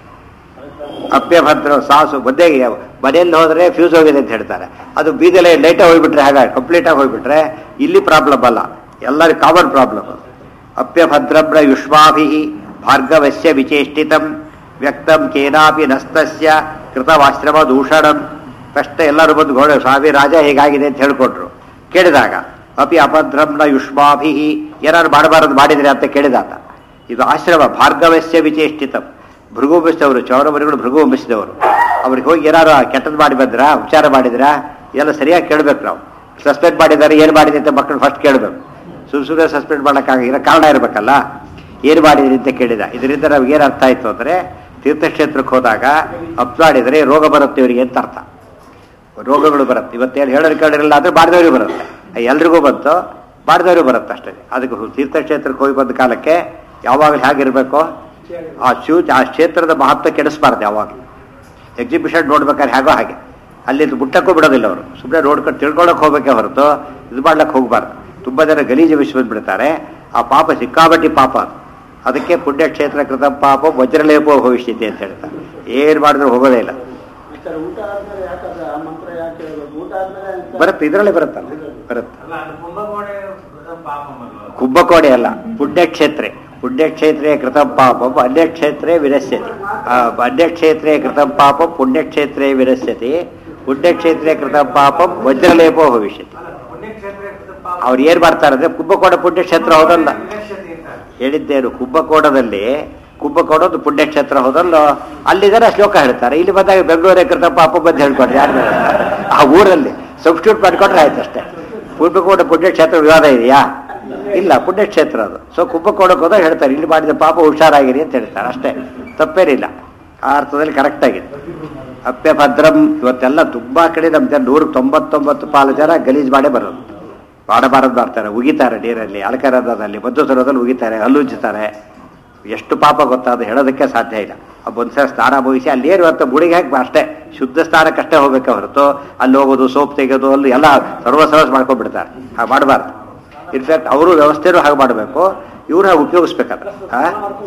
ಅಪ್ಯಭದ್ರ ಸಾಸು ಬದ್ದೆಗೆ ಮನೆಯಲ್ಲಿ ಹೋದ್ರೆ ಫ್ಯೂಸ್ ಹೋಗಿದೆ ಅಂತ ಹೇಳ್ತಾರೆ ಅದು ಬೀದಲೆ ಲೈಟಾಗಿ ಹೋಗ್ಬಿಟ್ರೆ ಹಾಗೆ ಕಂಪ್ಲೀಟ್ ಆಗಿ ಹೋಗ್ಬಿಟ್ರೆ ಇಲ್ಲಿ ಪ್ರಾಬ್ಲಮ್ ಅಲ್ಲ ಎಲ್ಲರಿಗೂ ಕಾಮನ್ ಪ್ರಾಬ್ಲಮ್ ಅಪ್ಯಭದ್ರಮ್ರ ಯುಷ್ಮಾಭಿ ಭಾರ್ಗವಸ್ಯ ವಿಚೇಷ್ಟಿತಂ ವ್ಯಕ್ತಂ ಕೇನಾಪಿ ನಸ್ತಸ್ಯ ಕೃತವಾಶ್ರಮ ದೂಷಣಂ ಕಷ್ಟ ಎಲ್ಲರೂ ಬಂದು ಗೋಡೆ ಸ್ವಾಮಿ ರಾಜ ಹೇಗಾಗಿದೆ ಅಂತ ಹೇಳ್ಕೊಟ್ರು ಕೇಳಿದಾಗ ಅಪಿ ಅಭದ್ರಂನ ಯುಷ್ಮಾಭಿ ಏನಾದ್ರು ಮಾಡಬಾರದು ಮಾಡಿದ್ರೆ ಅಂತ ಕೇಳಿದಾತ ಇದು ಆಶ್ರಮ ಭಾರ್ಗವಸ್ಯ ವಿಚೇಷ್ಟಿತಂ ಭೃಗು ವಂಶದವರು ಚೌರಮರಿಗಳು ಭೃಗು ವಂಶದವರು ಅವ್ರಿಗೆ ಹೋಗಿ ಏನಾರು ಕೆಟ್ಟದ್ದು ಮಾಡಿ ಬಂದ್ರಾ ಉಪಚಾರ ಮಾಡಿದ್ರಾ ಎಲ್ಲ ಸರಿಯಾಗಿ ಕೇಳ್ಬೇಕು ನಾವು ಸಸ್ಪೆಂಡ್ ಮಾಡಿದ್ದಾರೆ ಏನು ಮಾಡಿದೆ ಅಂತ ಮಕ್ಕಳು ಫಸ್ಟ್ ಕೇಳಬೇಕು ಸುಮ್ ಸುಮ್ಮನೆ ಸಸ್ಪೆಂಡ್ ಮಾಡೋಕ್ಕಾಗ ಇರೋ ಕಾರಣ ಇರಬೇಕಲ್ಲ ಏನು ಮಾಡಿದ್ರಿ ಅಂತ ಕೇಳಿದ ಇದರಿಂದ ನಮ್ಗೆ ಏನು ಅರ್ಥ ಆಯ್ತು ಅಂದರೆ ತೀರ್ಥಕ್ಷೇತ್ರಕ್ಕೆ ಹೋದಾಗ ಅಪ್ಲಾಡಿದರೆ ರೋಗ ಬರುತ್ತೆ ಇವರಿಗೆ ಅಂತ ಅರ್ಥ ರೋಗಗಳು ಬರುತ್ತೆ ಇವತ್ತೇನು ಹೇಳೋರು ಕೇಳಿರಲ್ಲ ಆದರೆ ಬಾಡಿದವ್ರಿಗೆ ಬರುತ್ತೆ ಎಲ್ರಿಗೂ ಬಂತು ಬಾಡಿದವ್ರಿಗೆ ಬರುತ್ತೆ ಅಷ್ಟೇ ಅದಕ್ಕೆ ಹು- ತೀರ್ಥಕ್ಷೇತ್ರಕ್ಕೆ ಹೋಗಿ ಬಂದ ಕಾಲಕ್ಕೆ ಯಾವಾಗಲೂ ಹೇಗಿರಬೇಕು ಆ ಶೂ ಆ ಕ್ಷೇತ್ರದ ಮಹತ್ವ ಕೆಡಿಸ್ಬಾರ್ದು ಯಾವಾಗಲೂ ಎಕ್ಸಿಬಿಷನ್ ನೋಡ್ಬೇಕಾದ್ರೆ ಹೇಗೋ ಹಾಗೆ ಅಲ್ಲಿ ಮುಟ್ಟಕ್ಕೂ ಬಿಡೋದಿಲ್ಲ ಅವರು ಸುಮ್ಮನೆ ನೋಡ್ಕೊಂಡು ತಿಳ್ಕೊಳಕ್ಕೆ ಹೋಗ್ಬೇಕೆ ಹೊರತು ಇದು ಮಾಡ್ಲಕ್ಕೆ ಹೋಗ್ಬಾರ್ದು ತುಂಬ ಜನ ಗಲೀಜು ವಿಷ ಬಂದ್ಬಿಡ್ತಾರೆ ಆ ಪಾಪ ಸಿಕ್ಕಾಬಟ್ಟಿ ಪಾಪ ಅದು ಅದಕ್ಕೆ ಪುಣ್ಯಕ್ಷೇತ್ರ ಕೃತ ಪಾಪ ವಜ್ರಲೇಪೋ ಭವಿಷ್ಯತೆ ಅಂತ ಹೇಳ್ತಾರೆ ಏನು ಮಾಡಿದ್ರು ಹೋಗೋದೇ ಇಲ್ಲ ಸರ್ ಊಟ ಆದ್ಮೇಲೆ ಯಾಕಂದ್ರೆ ಆ ಮಂತ್ರ ಯಾಕೆ ಹೇಳ್ಬೇಕು ಊಟ ಆದ್ಮೇಲೆ ಅಂತ- ಬರುತ್ತೆ ಇದರಲ್ಲೇ ಬರುತ್ತಲ್ಲ ಬರುತ್ತೆ ಅಲ್ಲ ಅದು ಕುಂಭಕೋಣೆ ಪಾಪಮಲ್ವ ಕುಂಭಕೋಣೆ ಅಲ್ಲ ಪುಣ್ಯಕ್ಷೇತ್ರೆ ಪುಣ್ಯಕ್ಷೇತ್ರೇ ಕೃತ ಪಾಪಂ ಅನ್ಯಕ್ಷೇತ್ರೇ ವಿನಶ್ಯತಿ ಆ, ಅನ್ಯಕ್ಷೇತ್ರೇ ಕೃತ ಪಾಪಂ ಪುಣ್ಯಕ್ಷೇತ್ರೇ ವಿನಶ್ಯತಿ ಪುಣ್ಯಕ್ಷೇತ್ರೇ ಕೃತ ಪಾಪಂ ವಜ್ರಲೇಪೋ ಭವಿಷ್ಯತಿ ಅಲ್ಲ ಪುಣ್ಯಕ್ಷೇತ್ರ ಕೃತ ಪಾಪ ಅವ್ರು ಏನ್ ಮಾಡ್ತಾರೆ ಅಂದ್ರೆ ಕುಂಭಕೋಣ ಪುಣ್ಯಕ್ಷೇತ್ರ ಹೋದಲ್ಲ ವಿನಶ್ಯತೆ ಅಂತ ಹೇಳಿದ್ದೇನು ಕುಂಭಕೋಣದಲ್ಲಿ ಕುಂಭಕೋಣ ಒಂದು ಪುಣ್ಯಕ್ಷೇತ್ರ ಹೋದಲ್ಲೋ ಅಲ್ಲಿದ್ದಾರೆ ಶ್ಲೋಕ ಹೇಳ್ತಾರೆ ಇಲ್ಲಿ ಬಂದಾಗ ಬೆಂಗಳೂರೇ ಕೃತ ಪಾಪ ಬಂದು ಹೇಳ್ಕೊಡ್ರಿ ಯಾರು ಬೇಡ. ಆ ಊರಲ್ಲಿ ಸಬ್ಸ್ಟಿಟ್ಯೂಟ್ ಮಾಡ್ಕೊಂಡ್ರೆ ಆಯ್ತು ಅಷ್ಟೇ ಕುಂಭಕೋಣ ಪುಣ್ಯಕ್ಷೇತ್ರ ವಿವಾದ ಇದೆಯಾ ಇಲ್ಲ ಪುಣ್ಯಕ್ಷೇತ್ರ ಅದು ಸೊ ಕುಂಭಕೋಣಕ್ಕೆ ಹೋದಾಗ ಹೇಳ್ತಾರೆ ಇಲ್ಲಿ ಮಾಡಿದ ಪಾಪ ಹುಷಾರಾಗಿರಿ ಅಂತ ಹೇಳ್ತಾರೆ ಅಷ್ಟೇ ತಪ್ಪೇನಿಲ್ಲ ಆ ಅರ್ಥದಲ್ಲಿ ಕರೆಕ್ಟ್ ಆಗಿದೆ ಅಪ್ಯ ಭದ್ರಂ ಇವತ್ತೆಲ್ಲ ತುಂಬಾ ಕಡೆ ನಮ್ಮ ಜನ ನೂರಕ್ಕೆ ತೊಂಬತ್ತೊಂಬತ್ತು ಪಾಲು ಜನ ಗಲೀಜ್ ಮಾಡೇ ಬರೋದು ಮಾಡಬಾರದು ಮಾಡ್ತಾರೆ ಉಗಿತಾರೆ ನೀರಲ್ಲಿ ಅಲಕರದಲ್ಲಿ ಮದ್ದು ಸರೋದಲ್ಲಿ ಉಗಿತಾರೆ ಹಲ್ಲುಜ್ಜುತ್ತಾರೆ ಎಷ್ಟು ಪಾಪ ಗೊತ್ತಾದ ಹೇಳೋದಕ್ಕೆ ಸಾಧ್ಯ ಇಲ್ಲ ಆ ಒಂದ್ಸಲ ಸ್ನಾನ ಮುಗಿಸಿ ಅಲ್ಲಿ ಏನು ಇವತ್ತು ಬುಡಿಗೆ ಹಾಕಿ ಅಷ್ಟೇ ಶುದ್ಧ ಸ್ನಾನಕ್ಕಷ್ಟೇ ಹೋಗ್ಬೇಕೆ ಹೊರತು ಅಲ್ಲಿ ಹೋಗೋದು ಸೋಪ್ ತೆಗೆಯೋದು ಅಲ್ಲಿ ಎಲ್ಲ ಸರ್ವ ಸರ್ವಸ್ ಮಾಡ್ಕೊಂಡ್ಬಿಡ್ತಾರೆ ಹಾಗೆ ಮಾಡಬಾರ್ದು ಇನ್ಫ್ಯಾಕ್ಟ್ ಅವರು ವ್ಯವಸ್ಥೆನೂ ಹಾಗೆ ಮಾಡಬೇಕು ಇವ್ರು ಹಾಗೆ ಉಪಯೋಗಿಸ್ಬೇಕಾದ್ರೆ ಆ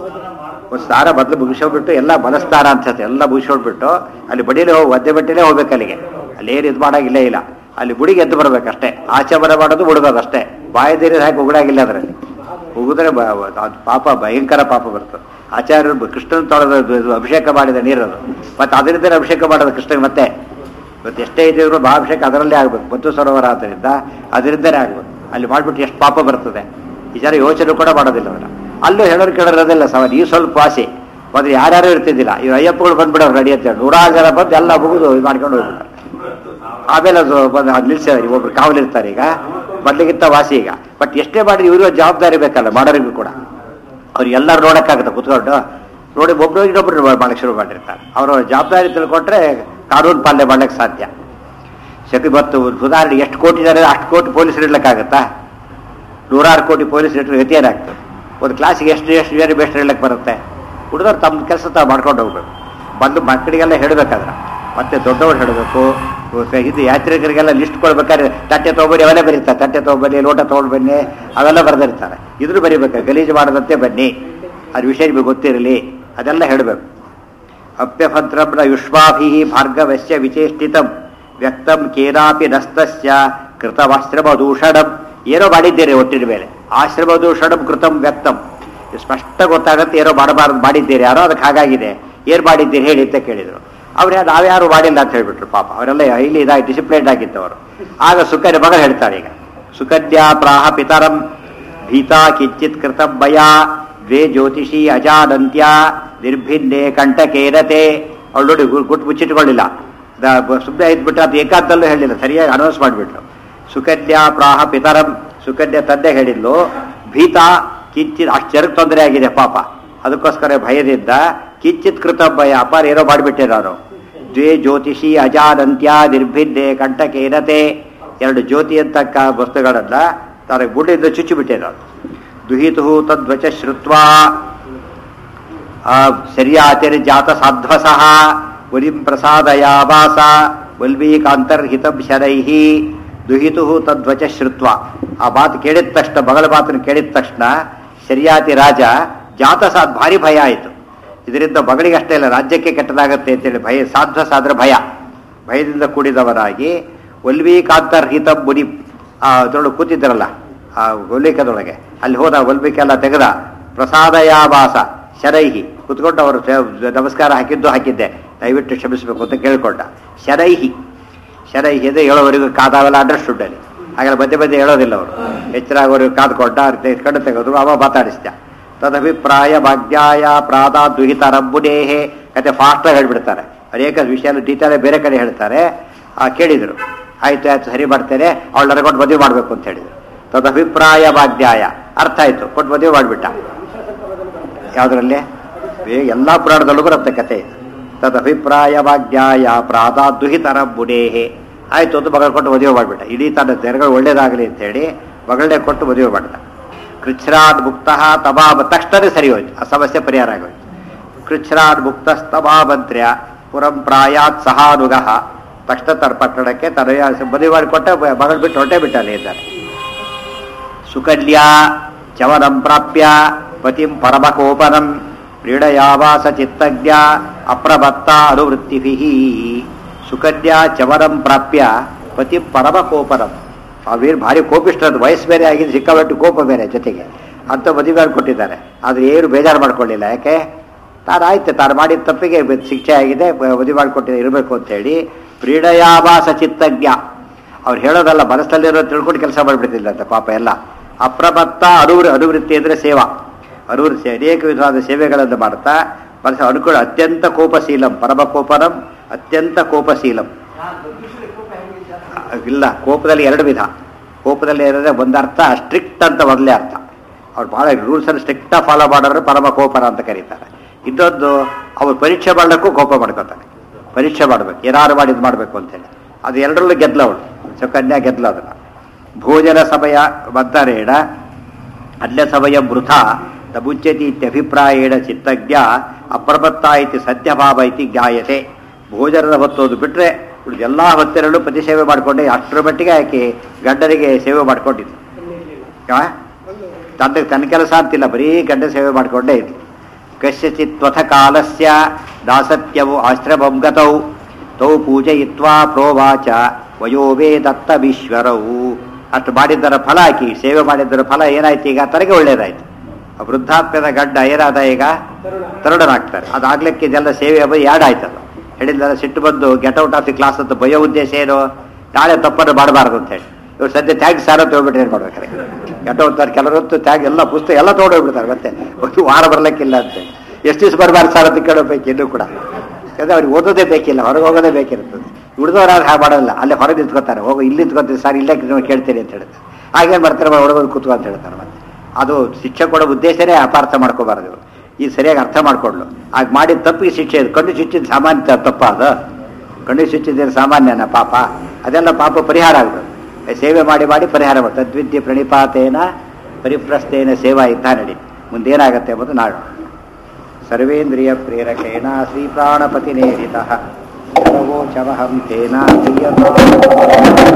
ಒಂದು ಸ್ನಾನ ಮೊದಲು ಮುಗಿಸ್ಕೊಂಡ್ಬಿಟ್ಟು ಎಲ್ಲ ಮನಸ್ನಾನ ಅನ್ಸುತ್ತೆ ಎಲ್ಲ ಮುಗಿಸ್ಕೊಂಡ್ಬಿಟ್ಟು ಅಲ್ಲಿ ಬಡಿಲೇ ಹೋಗಿ ಒದ್ದೆ ಬಟ್ಟೆಲೇ ಹೋಗ್ಬೇಕು ಅಲ್ಲಿಗೆ ಅಲ್ಲಿ ಏನು ಇದು ಮಾಡಾಗಿಲ್ಲೇ ಇಲ್ಲ ಅಲ್ಲಿ ಬುಡಿಗೆ ಎದ್ದು ಬರ್ಬೇಕಷ್ಟೇ ಆಚಮನ ಮಾಡೋದು ಮುಡುಗೋದು ಅಷ್ಟೇ ಬಾಯದೇರಿ ಹಾಕಿ ಉಗುಳಾಗಿಲ್ಲ ಅದರಲ್ಲಿ ಉಗಿದ್ರೆ ಬ- ಅದು ಪಾಪ ಭಯಂಕರ ಪಾಪ ಬರ್ತದೆ ಆಚಾರ್ಯರು ಬ- ಕೃಷ್ಣನ ತೊಳೆದ ಇದು ಅಭಿಷೇಕ ಮಾಡಿದ ನೀರದು ಮತ್ತೆ ಅದರಿಂದಲೇ ಅಭಿಷೇಕ ಮಾಡೋದು ಕೃಷ್ಣಗೆ ಮತ್ತೆ ಇವತ್ತು ಎಷ್ಟೇ ಇದ್ರೂ ಮಹಾಭಿಷೇಕ ಅದರಲ್ಲೇ ಆಗ್ಬೇಕು ಮದ್ದು ಸರೋವರ ಆದ್ದರಿಂದ ಅದರಿಂದಲೇ ಆಗ್ಬೇಕು ಅಲ್ಲಿ ಮಾಡ್ಬಿಟ್ಟು ಎಷ್ಟು ಪಾಪ ಬರ್ತದೆ ಈ ಜನ ಯೋಚನೆ ಕೂಡ ಮಾಡೋದಿಲ್ಲ ಅವರ ಅಲ್ಲೂ ಹೇಳೋರು ಕೇಳೋದಿಲ್ಲ ಸವಾಲ್ ಈ ಸ್ವಲ್ಪ ವಾಸಿ ಮೊದಲು ಯಾರ್ಯಾರು ಇರ್ತಿದ್ದಿಲ್ಲ ಇವ್ರು ಅಯ್ಯಪ್ಪಗಳು ಬಂದ್ಬಿಡೋರು ರೆಡಿ ಅಂತೇಳಿ ನೂರಾರು ಜನ ಬಂದು ಎಲ್ಲ ಮುಗಿದು ಇದು ಮಾಡ್ಕೊಂಡು ಹೋಗ್ಬಿಟ್ಟಾರೆ ಆಮೇಲೆ ಅದು ಬಂದು ಅದು ನಿಲ್ಸಿದ್ದಾರೆ ಒಬ್ರು ಕಾವಲಿರ್ತಾರೆ ಈಗ ಮೊದಲಿಗಿಂತ ವಾಸಿ ಈಗ ಬಟ್ ಎಷ್ಟೇ ಮಾಡಿದ್ರು ಇವರು ಜವಾಬ್ದಾರಿ ಬೇಕಲ್ಲ ಮಾಡೋರಿಗೂ ಕೂಡ ಅವ್ರು ಎಲ್ಲರೂ ನೋಡೋಕ್ಕಾಗುತ್ತೆ ಕುತ್ಕೊಂಡು ನೋಡಿ ಒಬ್ರು ಇನ್ನೊಬ್ರು ಮಾಡಕ್ಕೆ ಶುರು ಮಾಡಿರ್ತಾರೆ ಅವರು ಜವಾಬ್ದಾರಿ ತಿಳ್ಕೊಂಡ್ರೆ ಕಾನೂನು ಪಾಲನೆ ಮಾಡ್ಲಿಕ್ಕೆ ಸಾಧ್ಯ ಸತಿ ಬತ್ತು ಉದಾಹರಣೆ ಎಷ್ಟು ಕೋಟಿ ಇದ್ದಾರೆ ಅಷ್ಟು ಕೋಟಿ ಪೊಲೀಸರು ಇಡ್ಲಿಕ್ಕಾಗತ್ತಾ ನೂರಾರು ಕೋಟಿ ಪೊಲೀಸರು ಇಟ್ಟರೆ ಗತಿ ಏನಾಗ್ತದೆ ಒಂದು ಕ್ಲಾಸಿಗೆ ಎಷ್ಟು ಎಷ್ಟು ಜನ ಬೆಸ್ಟ್ ಇಡ್ಲಿಕ್ಕೆ ಬರುತ್ತೆ ಹುಡುಗರು ತಮ್ಮ ಕೆಲಸ ತಾವು ಮಾಡ್ಕೊಂಡು ಹೋಗ್ಬೇಕು ಬಂದು ಮಕ್ಕಳಿಗೆಲ್ಲ ಹೇಳಬೇಕಾದ್ರೆ ಮತ್ತೆ ದೊಡ್ಡವರು ಹೇಳಬೇಕು ಇದು ಯಾತ್ರಿಕರಿಗೆಲ್ಲ ಲಿಸ್ಟ್ ಕೊಡ್ಬೇಕಾದ್ರೆ ತಟ್ಟೆ ತೊಗೊಂಬನ್ನಿ ಅವೆಲ್ಲ ಬರೀತಾರೆ ತಟ್ಟೆ ತೊಗೊಂಬನ್ನಿ ಲೋಟ ತೊಗೊಂಡು ಬನ್ನಿ ಅವೆಲ್ಲ ಬರೆದಿರ್ತಾರೆ ಇದ್ರು ಬರೀಬೇಕು ಗಲೀಜು ಮಾಡದಂತೆ ಬನ್ನಿ ಅದು ವಿಷಯ ನಿಮಗೆ ಗೊತ್ತಿರಲಿ ಅದೆಲ್ಲ ಹೇಳಬೇಕು ಅಪ್ಯಭದ್ರಂ ಯುಷ್ಮಾಭಿ ಭಾರ್ಗವಸ್ಯ ವಿಚೇಷ್ಟಿತಂ ವ್ಯಕ್ತಂ ಕೇನಾಪಿ ನಸ್ತಸ್ಯ ಕೃತವಾಶ್ರಮದೂಷಣಂ ಏನೋ ಮಾಡಿದ್ದೀರಿ ಒಟ್ಟಿನ ಮೇಲೆ ಆಶ್ರಮದೂಷಣಂ ಕೃತಂ ವ್ಯಕ್ತಂ ಇದು ಸ್ಪಷ್ಟ ಗೊತ್ತಾಗತ್ತೆ ಏನೋ ಮಾಡಬಾರ್ದು ಮಾಡಿದ್ದೀರಿ ಯಾರೋ ಅದಕ್ಕೆ ಹಾಗಾಗಿದೆ ಏನು ಮಾಡಿದ್ದೀರಿ ಹೇಳಿ ಅಂತ ಕೇಳಿದರು ಅವ್ರು ನಾವ್ಯಾರು ಮಾಡಿಲ್ಲ ಅಂತ ಹೇಳ್ಬಿಟ್ರು ಪಾಪ ಅವರೆಲ್ಲ ಇಲ್ಲಿ ಇದಾಗಿ ಡಿಸಿಪ್ಲೈನ್ಡ್ ಆಗಿದ್ದವರು ಆಗ ಸುಕನ್ಯ ಮಗ ಹೇಳ್ತಾರೆ ಈಗ ಸುಕನ್ಯಾ ಪ್ರಾಹ ಪಿತರಂ ಭೀತಾ ಕಿಂಚಿತ್ ಕೃತಂ ಭಯ ದ್ವೇ ಜ್ಯೋತಿಷಿ ಅಜಾನಂತ್ಯ ನಿರ್ಭಿನ್ನೆ ಕಂಠಕೇನತೆ ಅವಳು ನೋಡಿ ಗು- ಗುಟ್ಟು ಮುಚ್ಚಿಟ್ಕೊಳ್ಳಿಲ್ಲ ಸುಮ್ಮನೆ ಇದ್ಬಿಟ್ರೆ ಅದು ಏಕಾಂತಲ್ಲೂ ಹೇಳಿಲ್ಲ ಸರಿಯಾಗಿ ಅನೌನ್ಸ್ ಮಾಡಿಬಿಟ್ರು ಸುಕನ್ಯಾ ಪ್ರಾಹ ಪಿತರಂ ಸುಕನ್ಯಾ ತಂದೆ ಹೇಳಿದ್ಲು ಭೀತ ಕಿಂಚಿತ್ ಅಷ್ಟು ತೊಂದರೆ ಆಗಿದೆ ಪಾಪ ಅದಕ್ಕೋಸ್ಕರ ಭಯದಿಂದ ಕಿಂಚಿತ್ ಕೃತ ಭಯ ಅಪಾರ ಏನೋ ಮಾಡಿಬಿಟ್ಟೆ ನಾನು ದ್ವೇ ಜ್ಯೋತಿಷಿ ಅಜಾನಂತ್ಯ ನಿರ್ಭಿನ್ನೆ ಕಂಠಕೇನತೆ ಎರಡು ಜ್ಯೋತಿ ಅಂತಕ್ಕ ವಸ್ತುಗಳನ್ನ ತನಗೆ ಬುಡ್ಡಿಂದ ಚುಚ್ಚಿಬಿಟ್ಟೆ ನಾನು ದುಹಿತು ತದ್ವಚ ಶ್ರುತ್ವಾ ಶರ್ಯಾತಿರ್ಜಾತ ಸಾಧ್ವಸಃ ವಲಿಂ ಪ್ರಸಾದಯಾವಾಸ ವಲ್ಮೀಕಾಂತರ್ಹಿತಂ ಶರೈಃ ದುಹಿತು ತದ್ವಚ ಶ್ರುತ್ವ ಆ ಮಾತು ಕೇಳಿದ ತಕ್ಷಣ ಮಗಳ ಮಾತನ್ನು ಕೇಳಿದ ತಕ್ಷಣ ಶರ್ಯಾತಿ ರಾಜ ಜಾತ ಸಾದ್ ಭಾರಿ ಭಯ ಆಯಿತು ಇದರಿಂದ ಮಗಳಿಗೆ ಅಷ್ಟೇ ಇಲ್ಲ ರಾಜ್ಯಕ್ಕೆ ಕೆಟ್ಟದಾಗತ್ತೆ ಅಂತೇಳಿ ಭಯ ಸಾಧ್ವಸ ಅಂದ್ರೆ ಭಯ ಭಯದಿಂದ ಕೂಡಿದವರಾಗಿ ವಲ್ಮೀಕಾಂತರ್ಹಿತ ಮುನಿ ಆ ಅದ್ರೊಳಗೆ ಕೂತಿದ್ರಲ್ಲ ಆ ವಲ್ಮೀಕದೊಳಗೆ ಅಲ್ಲಿ ಹೋದ ವಲ್ಮೀಕೆಲ್ಲ ತೆಗೆದ ಪ್ರಸಾದಯಾವಾಸ ಶರೈಹಿ ಕುತ್ಕೊಂಡು ಅವರು ಸ- ನಮಸ್ಕಾರ ಹಾಕಿದ್ದು ಹಾಕಿದ್ದೆ ದಯವಿಟ್ಟು ಕ್ಷಮಿಸಬೇಕು ಅಂತ ಕೇಳ್ಕೊಂಡ ಶರೈಹಿ ಶರೈಹಿ ಅಂದ್ರೆ ಹೇಳೋವರೆಗೂ ಕಾದಾವೆಲ್ಲ ಅಂಡರ್ಸ್ಟುಡ್ ಅಲ್ಲಿ ಹಾಗೆಲ್ಲ ಮಧ್ಯೆ ಮಧ್ಯೆ ಹೇಳೋದಿಲ್ಲ ಅವರು ಎಚ್ಚರಾಗೋರಿಗೆ ಕಾದ್ಕೊಂಡ ಕಣ್ಣು ತೆಗೆದ್ರು ಅವ ಮಾತಾಡಿಸ್ದ ತದಭಿಪ್ರಾಯ ಭಾಗ್ಯಾಯ ಪ್ರಾದ ದುಹಿತ ರಂಬುನೇಹೆ ಕತೆ ಫಾಸ್ಟಾಗಿ ಹೇಳ್ಬಿಡ್ತಾರೆ ಅನೇಕ ವಿಷಯ ಡೀಟೇಲ್ ಬೇರೆ ಕಡೆ ಹೇಳ್ತಾರೆ ಆ ಕೇಳಿದರು ಆಯ್ತು ಆಯ್ತು ಸರಿ ಮಾಡ್ತೇನೆ ಅವಳು ನರಕೊಂಡು ಮದುವೆ ಮಾಡಬೇಕು ಅಂತ ಹೇಳಿದ್ರು ತದಭಿಪ್ರಾಯ ಭಾಗ್ಯಾಯ ಅರ್ಥ ಆಯ್ತು ಕೊಟ್ಟು ಮದುವೆ ಮಾಡಿಬಿಟ್ಟ ಯಾವುದರಲ್ಲಿ ಎಲ್ಲ ಪುರಾಣದಲ್ಲೂ ಬರುತ್ತೆ ಕತೆ ಇದು ತದಭಿಪ್ರಾಯ ಭಾಗ್ಯಾಯ ಪ್ರಾದ ದುಹಿತರ ಬುಡೇಹೆ ಆಯ್ತು ಅಂತ ಮಗಳು ಕೊಟ್ಟು ಮದುವೆ ಮಾಡಿಬಿಟ್ಟ ಇಡೀ ತನ್ನ ತೆರೆಗಳು ಒಳ್ಳೇದಾಗಲಿ ಅಂತೇಳಿ ಮಗಳನ್ನೇ ಕೊಟ್ಟು ಮದುವೆ ಮಾಡಿದ ಕೃಚ್ಛ್ರಾದ್ ಮುಕ್ತ ತಬಾಬ ತಕ್ಷಣವೇ ಸರಿ ಹೋಯ್ತು ಆ ಸಮಸ್ಯೆ ಪರಿಹಾರ ಆಗೋಯ್ತು ಕೃಚ್ಛ್ರಾದ್ ಮುಕ್ತ ಸ್ತಭಾಮಂತ್ರ್ಯ ಪುರಂ ಪ್ರಾಯಾತ್ ಸಹಾನುಗಃ ತಕ್ಷಣ ತನ್ನ ಪಟ್ಟಣಕ್ಕೆ ತನ್ನ ಮದುವೆ ಮಾಡಿಕೊಟ್ಟ ಮಗಳು ಬಿಟ್ಟು ಹೊಟ್ಟೆ ಬಿಟ್ಟ ಅಲ್ಲಿ ಇದ್ದಾರೆ ಸುಕನ್ಯಾ ಚವನಂ ಪ್ರಾಪ್ಯ ಪತಿಂ ಪರಮಕೋಪನಂ ಕ್ರೀಡಯಾವಾಸ ಚಿತ್ತಜ್ಞ ಅಪ್ರಮತ್ತ ಅನುವೃತ್ತಿಭಿ ಸುಕನ್ಯಾ ಚವನಂ ಪ್ರಾಪ್ಯ ಪತಿಂ ಪರಮಕೋಪನಂ ಅವೀರು ಭಾರಿ ಕೋಪಿಷ್ಠರದು ವಯಸ್ಸು ಬೇರೆ ಆಗಿದೆ ಸಿಕ್ಕಾಪಟ್ಟು ಕೋಪ ಬೇರೆ ಜೊತೆಗೆ ಅಂತ ಮದುವೆ ಕೊಟ್ಟಿದ್ದಾರೆ ಆದ್ರೆ ಏನು ಬೇಜಾರು ಮಾಡ್ಕೊಳ್ಳಿಲ್ಲ ಯಾಕೆ ತಾನು ಆಯ್ತು ತಾನು ಮಾಡಿದ ತಪ್ಪಿಗೆ ಬ- ಶಿಕ್ಷೆ ಆಗಿದೆ ಬ- ಮದುವೆ ಮಾಡಿಕೊಟ್ಟಿದೆ ಇರಬೇಕು ಅಂತ ಹೇಳಿ ಕ್ರೀಡಯಾವಾಸ ಚಿತ್ತಜ್ಞ ಅವ್ರು ಹೇಳೋದಲ್ಲ ಮನಸ್ಸಲ್ಲಿರೋ ತಿಳ್ಕೊಂಡು ಕೆಲಸ ಮಾಡಿಬಿಡ್ತಿಲ್ಲ ಅಂತ ಪಾಪ ಎಲ್ಲ ಅಪ್ರಮತ್ತ ಅನುವೃ ಅನುವೃತ್ತಿ ಅಂದರೆ ಸೇವಾ ಅನುವೃತ್ತಿ ಅನೇಕ ವಿಧವಾದ ಸೇವೆಗಳನ್ನು ಮಾಡ್ತಾ ಮನಸ್ಸು ಅನುಕೂಲ ಅತ್ಯಂತ ಕೋಪಶೀಲಂ ಪರಮ ಕೋಪನಂ ಅತ್ಯಂತ ಕೋಪಶೀಲಂ ಇಲ್ಲ ಕೋಪದಲ್ಲಿ ಎರಡು ವಿಧ ಕೋಪದಲ್ಲಿ ಏನಂದ್ರೆ ಒಂದು ಅರ್ಥ ಸ್ಟ್ರಿಕ್ಟ್ ಅಂತ ಮೊದಲೇ ಅರ್ಥ ಅವ್ರು ಭಾಳ ರೂಲ್ಸ್ ಅನ್ನು ಸ್ಟ್ರಿಕ್ಟ್ ಫಾಲೋ ಮಾಡೋರು ಪರಮ ಕೋಪನ ಅಂತ ಕರೀತಾರೆ ಇನ್ನೊಂದು ಅವ್ರು ಪರೀಕ್ಷೆ ಮಾಡಲಿಕ್ಕೂ ಕೋಪ ಮಾಡ್ಕೋತಾರೆ ಪರೀಕ್ಷೆ ಮಾಡ್ಬೇಕು ಏನಾರು ಮಾಡಿ ಇದು ಮಾಡಬೇಕು ಅಂತೇಳಿ ಅದು ಎರಡರಲ್ಲೂ ಗೆದ್ಲ ಅವಳು ಸುಕನ್ಯಾ ಗೆದ್ಲ ಅದನ್ನ ಭೋಜನ ಸಮಯ ಮದ್ದರೇಣ ಅಲ್ಯ ಸಮಯ ವೃಥ ತಬುಚ್ಯತಿ ಇತ್ಯಭಿಪ್ರಾಯೇಣ ಚಿತ್ತಜ್ಞ ಅಪ್ರಮತ್ತ ಇತಿ ಸತ್ಯಭಾವ ಇತಿ ಜ್ಞಾಯತೆ ಭೋಜನದ ಹೊತ್ತೋದು ಬಿಟ್ರೆ ಎಲ್ಲ ಹೊತ್ತಿರಲು ಪ್ರತಿ ಸೇವೆ ಮಾಡಿಕೊಂಡೆ ಅಷ್ಟರ ಮಟ್ಟಿಗೆ ಆಕೆ ಗಂಡನಿಗೆ ಸೇವೆ ಮಾಡ್ಕೊಂಡಿದ್ದು ಆ? ತನ್ನ ತನ್ನ ಕೆಲಸ ಅಂತಿಲ್ಲ ಬರೀ ಗಂಡ ಸೇವೆ ಮಾಡಿಕೊಂಡೇ ಇದ್ಲು ಕಸ್ಯಚಿತ್ವಥ ಕಾಲಸ್ಯ ದಾಸತ್ಯವು ಆಶ್ರಮಂ ಗತೌ ತೌ ಪೂಜಯಿತ್ವಾ ಪ್ರೋವಾಚ ವಯೋವೇ ದತ್ತವೀಶ್ವರವು ಅಷ್ಟು ಮಾಡಿದ್ದರ ಫಲ ಆಕಿ ಸೇವೆ ಮಾಡಿದ್ದರ ಫಲ ಏನಾಯ್ತು ಈಗ ತನಗೆ ಒಳ್ಳೇದಾಯ್ತು ಆ ವೃದ್ಧಾಪ್ಯದ ಗಡ್ಡ ಏನಾದ ಈಗ ತರುಣನಾಗ್ತಾರೆ ಅದಾಗ್ಲಿಕ್ಕೆ ಇದೆಲ್ಲ ಸೇವೆ ಅವ ಯಾಡ್ ಆಯ್ತದು ಹೇಳಿದ್ದೆಲ್ಲ ಸಿಟ್ಟು ಬಂದು get out of the class ಅಂತ ಬಯೋ ಉದ್ದೇಶ ಏನು ನಾಳೆ ತಪ್ಪನ್ನು ಮಾಡಬಾರ್ದು ಅಂತ ಹೇಳಿ ಇವ್ರು ಸದ್ಯ ಥ್ಯಾಂಕ್ಸ್ ಸಾರ ತಗೊಬಿಟ್ರೆ ಏನು ಮಾಡ್ಬೇಕಾರೆ ಎಷ್ಟೋ ಹೊತ್ತಾರೆ ಕೆಲವರು ಹೊತ್ತು ತ್ಯಾಗ ಎಲ್ಲ ಪುಸ್ತಕ ಎಲ್ಲ ತೊಗೊಂಡೋಗ್ಬಿಡ್ತಾರೆ ಮತ್ತೆ ಒಂದು ವಾರ ಬರ್ಲಿಕ್ಕಿಲ್ಲ ಅಂತ ಎಷ್ಟು ದಿವಸ ಬರಬಾರ್ದು ಸರ್ ಅಂತ ಕೇಳಬೇಕು ಇನ್ನೂ ಕೂಡ ಯಾಕಂದ್ರೆ ಅವ್ರಿಗೆ ಓದೋದೇ ಬೇಕಿಲ್ಲ ಹೊರಗೆ ಹೋಗೋದೇ ಬೇಕಿರ್ತದೆ ಉಳಿದವ್ರು ಯಾರು ಹಾಗೆ ಮಾಡೋಲ್ಲ ಅಲ್ಲೇ ಹೊರಗೆ ನಿಂತ್ಕೋತಾರೆ ಹೋಗೋ ಇಲ್ಲಿ ನಿಂತ್ಕೋತೀವಿ ಸರ್ ಇಲ್ಲೇ ನೀವು ಕೇಳ್ತೀರಿ ಅಂತ ಹೇಳ್ತಾರೆ ಹಾಗೇನು ಬರ್ತಾರೆ ಒಳಗೋದು ಕೂತ್ಕೊ ಅಂತ ಹೇಳ್ತಾರೆ ಮತ್ತೆ ಅದು ಶಿಕ್ಷೆ ಕೊಡೋ ಉದ್ದೇಶನೇ ಅಪಾರ್ಥ ಮಾಡ್ಕೋಬಾರ್ದು ಇವ್ರು. ಈ ಸರಿಯಾಗಿ ಅರ್ಥ ಮಾಡ್ಕೊಳ್ಳು ಆಗ ಮಾಡಿದ ತಪ್ಪಿಗೆ ಶಿಕ್ಷೆ ಇದು ಕಣ್ಣು ಚುಚ್ಚಿದ ಸಾಮಾನ್ಯ ತ- ತಪ್ಪ ಅದು ಕಣ್ಣು ಚುಚ್ಚಿದ್ದೇನು ಸಾಮಾನ್ಯನ ಪಾಪ ಅದೆಲ್ಲ ಪಾಪ ಪರಿಹಾರ ಆಗ್ಬೇಕು ಸೇವೆ ಮಾಡಿ ಮಾಡಿ ಪರಿಹಾರ ಮಾಡಿ ತದ್ವಿದ್ಯೆ ಪ್ರಣಿಪಾತೇನ ಪರಿಪ್ರಸ್ಥೇನ ಸೇವಾ ಇದ್ದ ನಡಿ ಮುಂದೇನಾಗತ್ತೆ ಎಂಬುದು ನಾಡು ಸರ್ವೇಂದ್ರಿಯ ಪ್ರೇರಕೇಣ ಶ್ರೀ ಪ್ರಾಣಪತಿ ನೇರಿತ ಸರ್ವೋಚವಹಂ ತೇನ ಪ್ರಿಯತಾಂ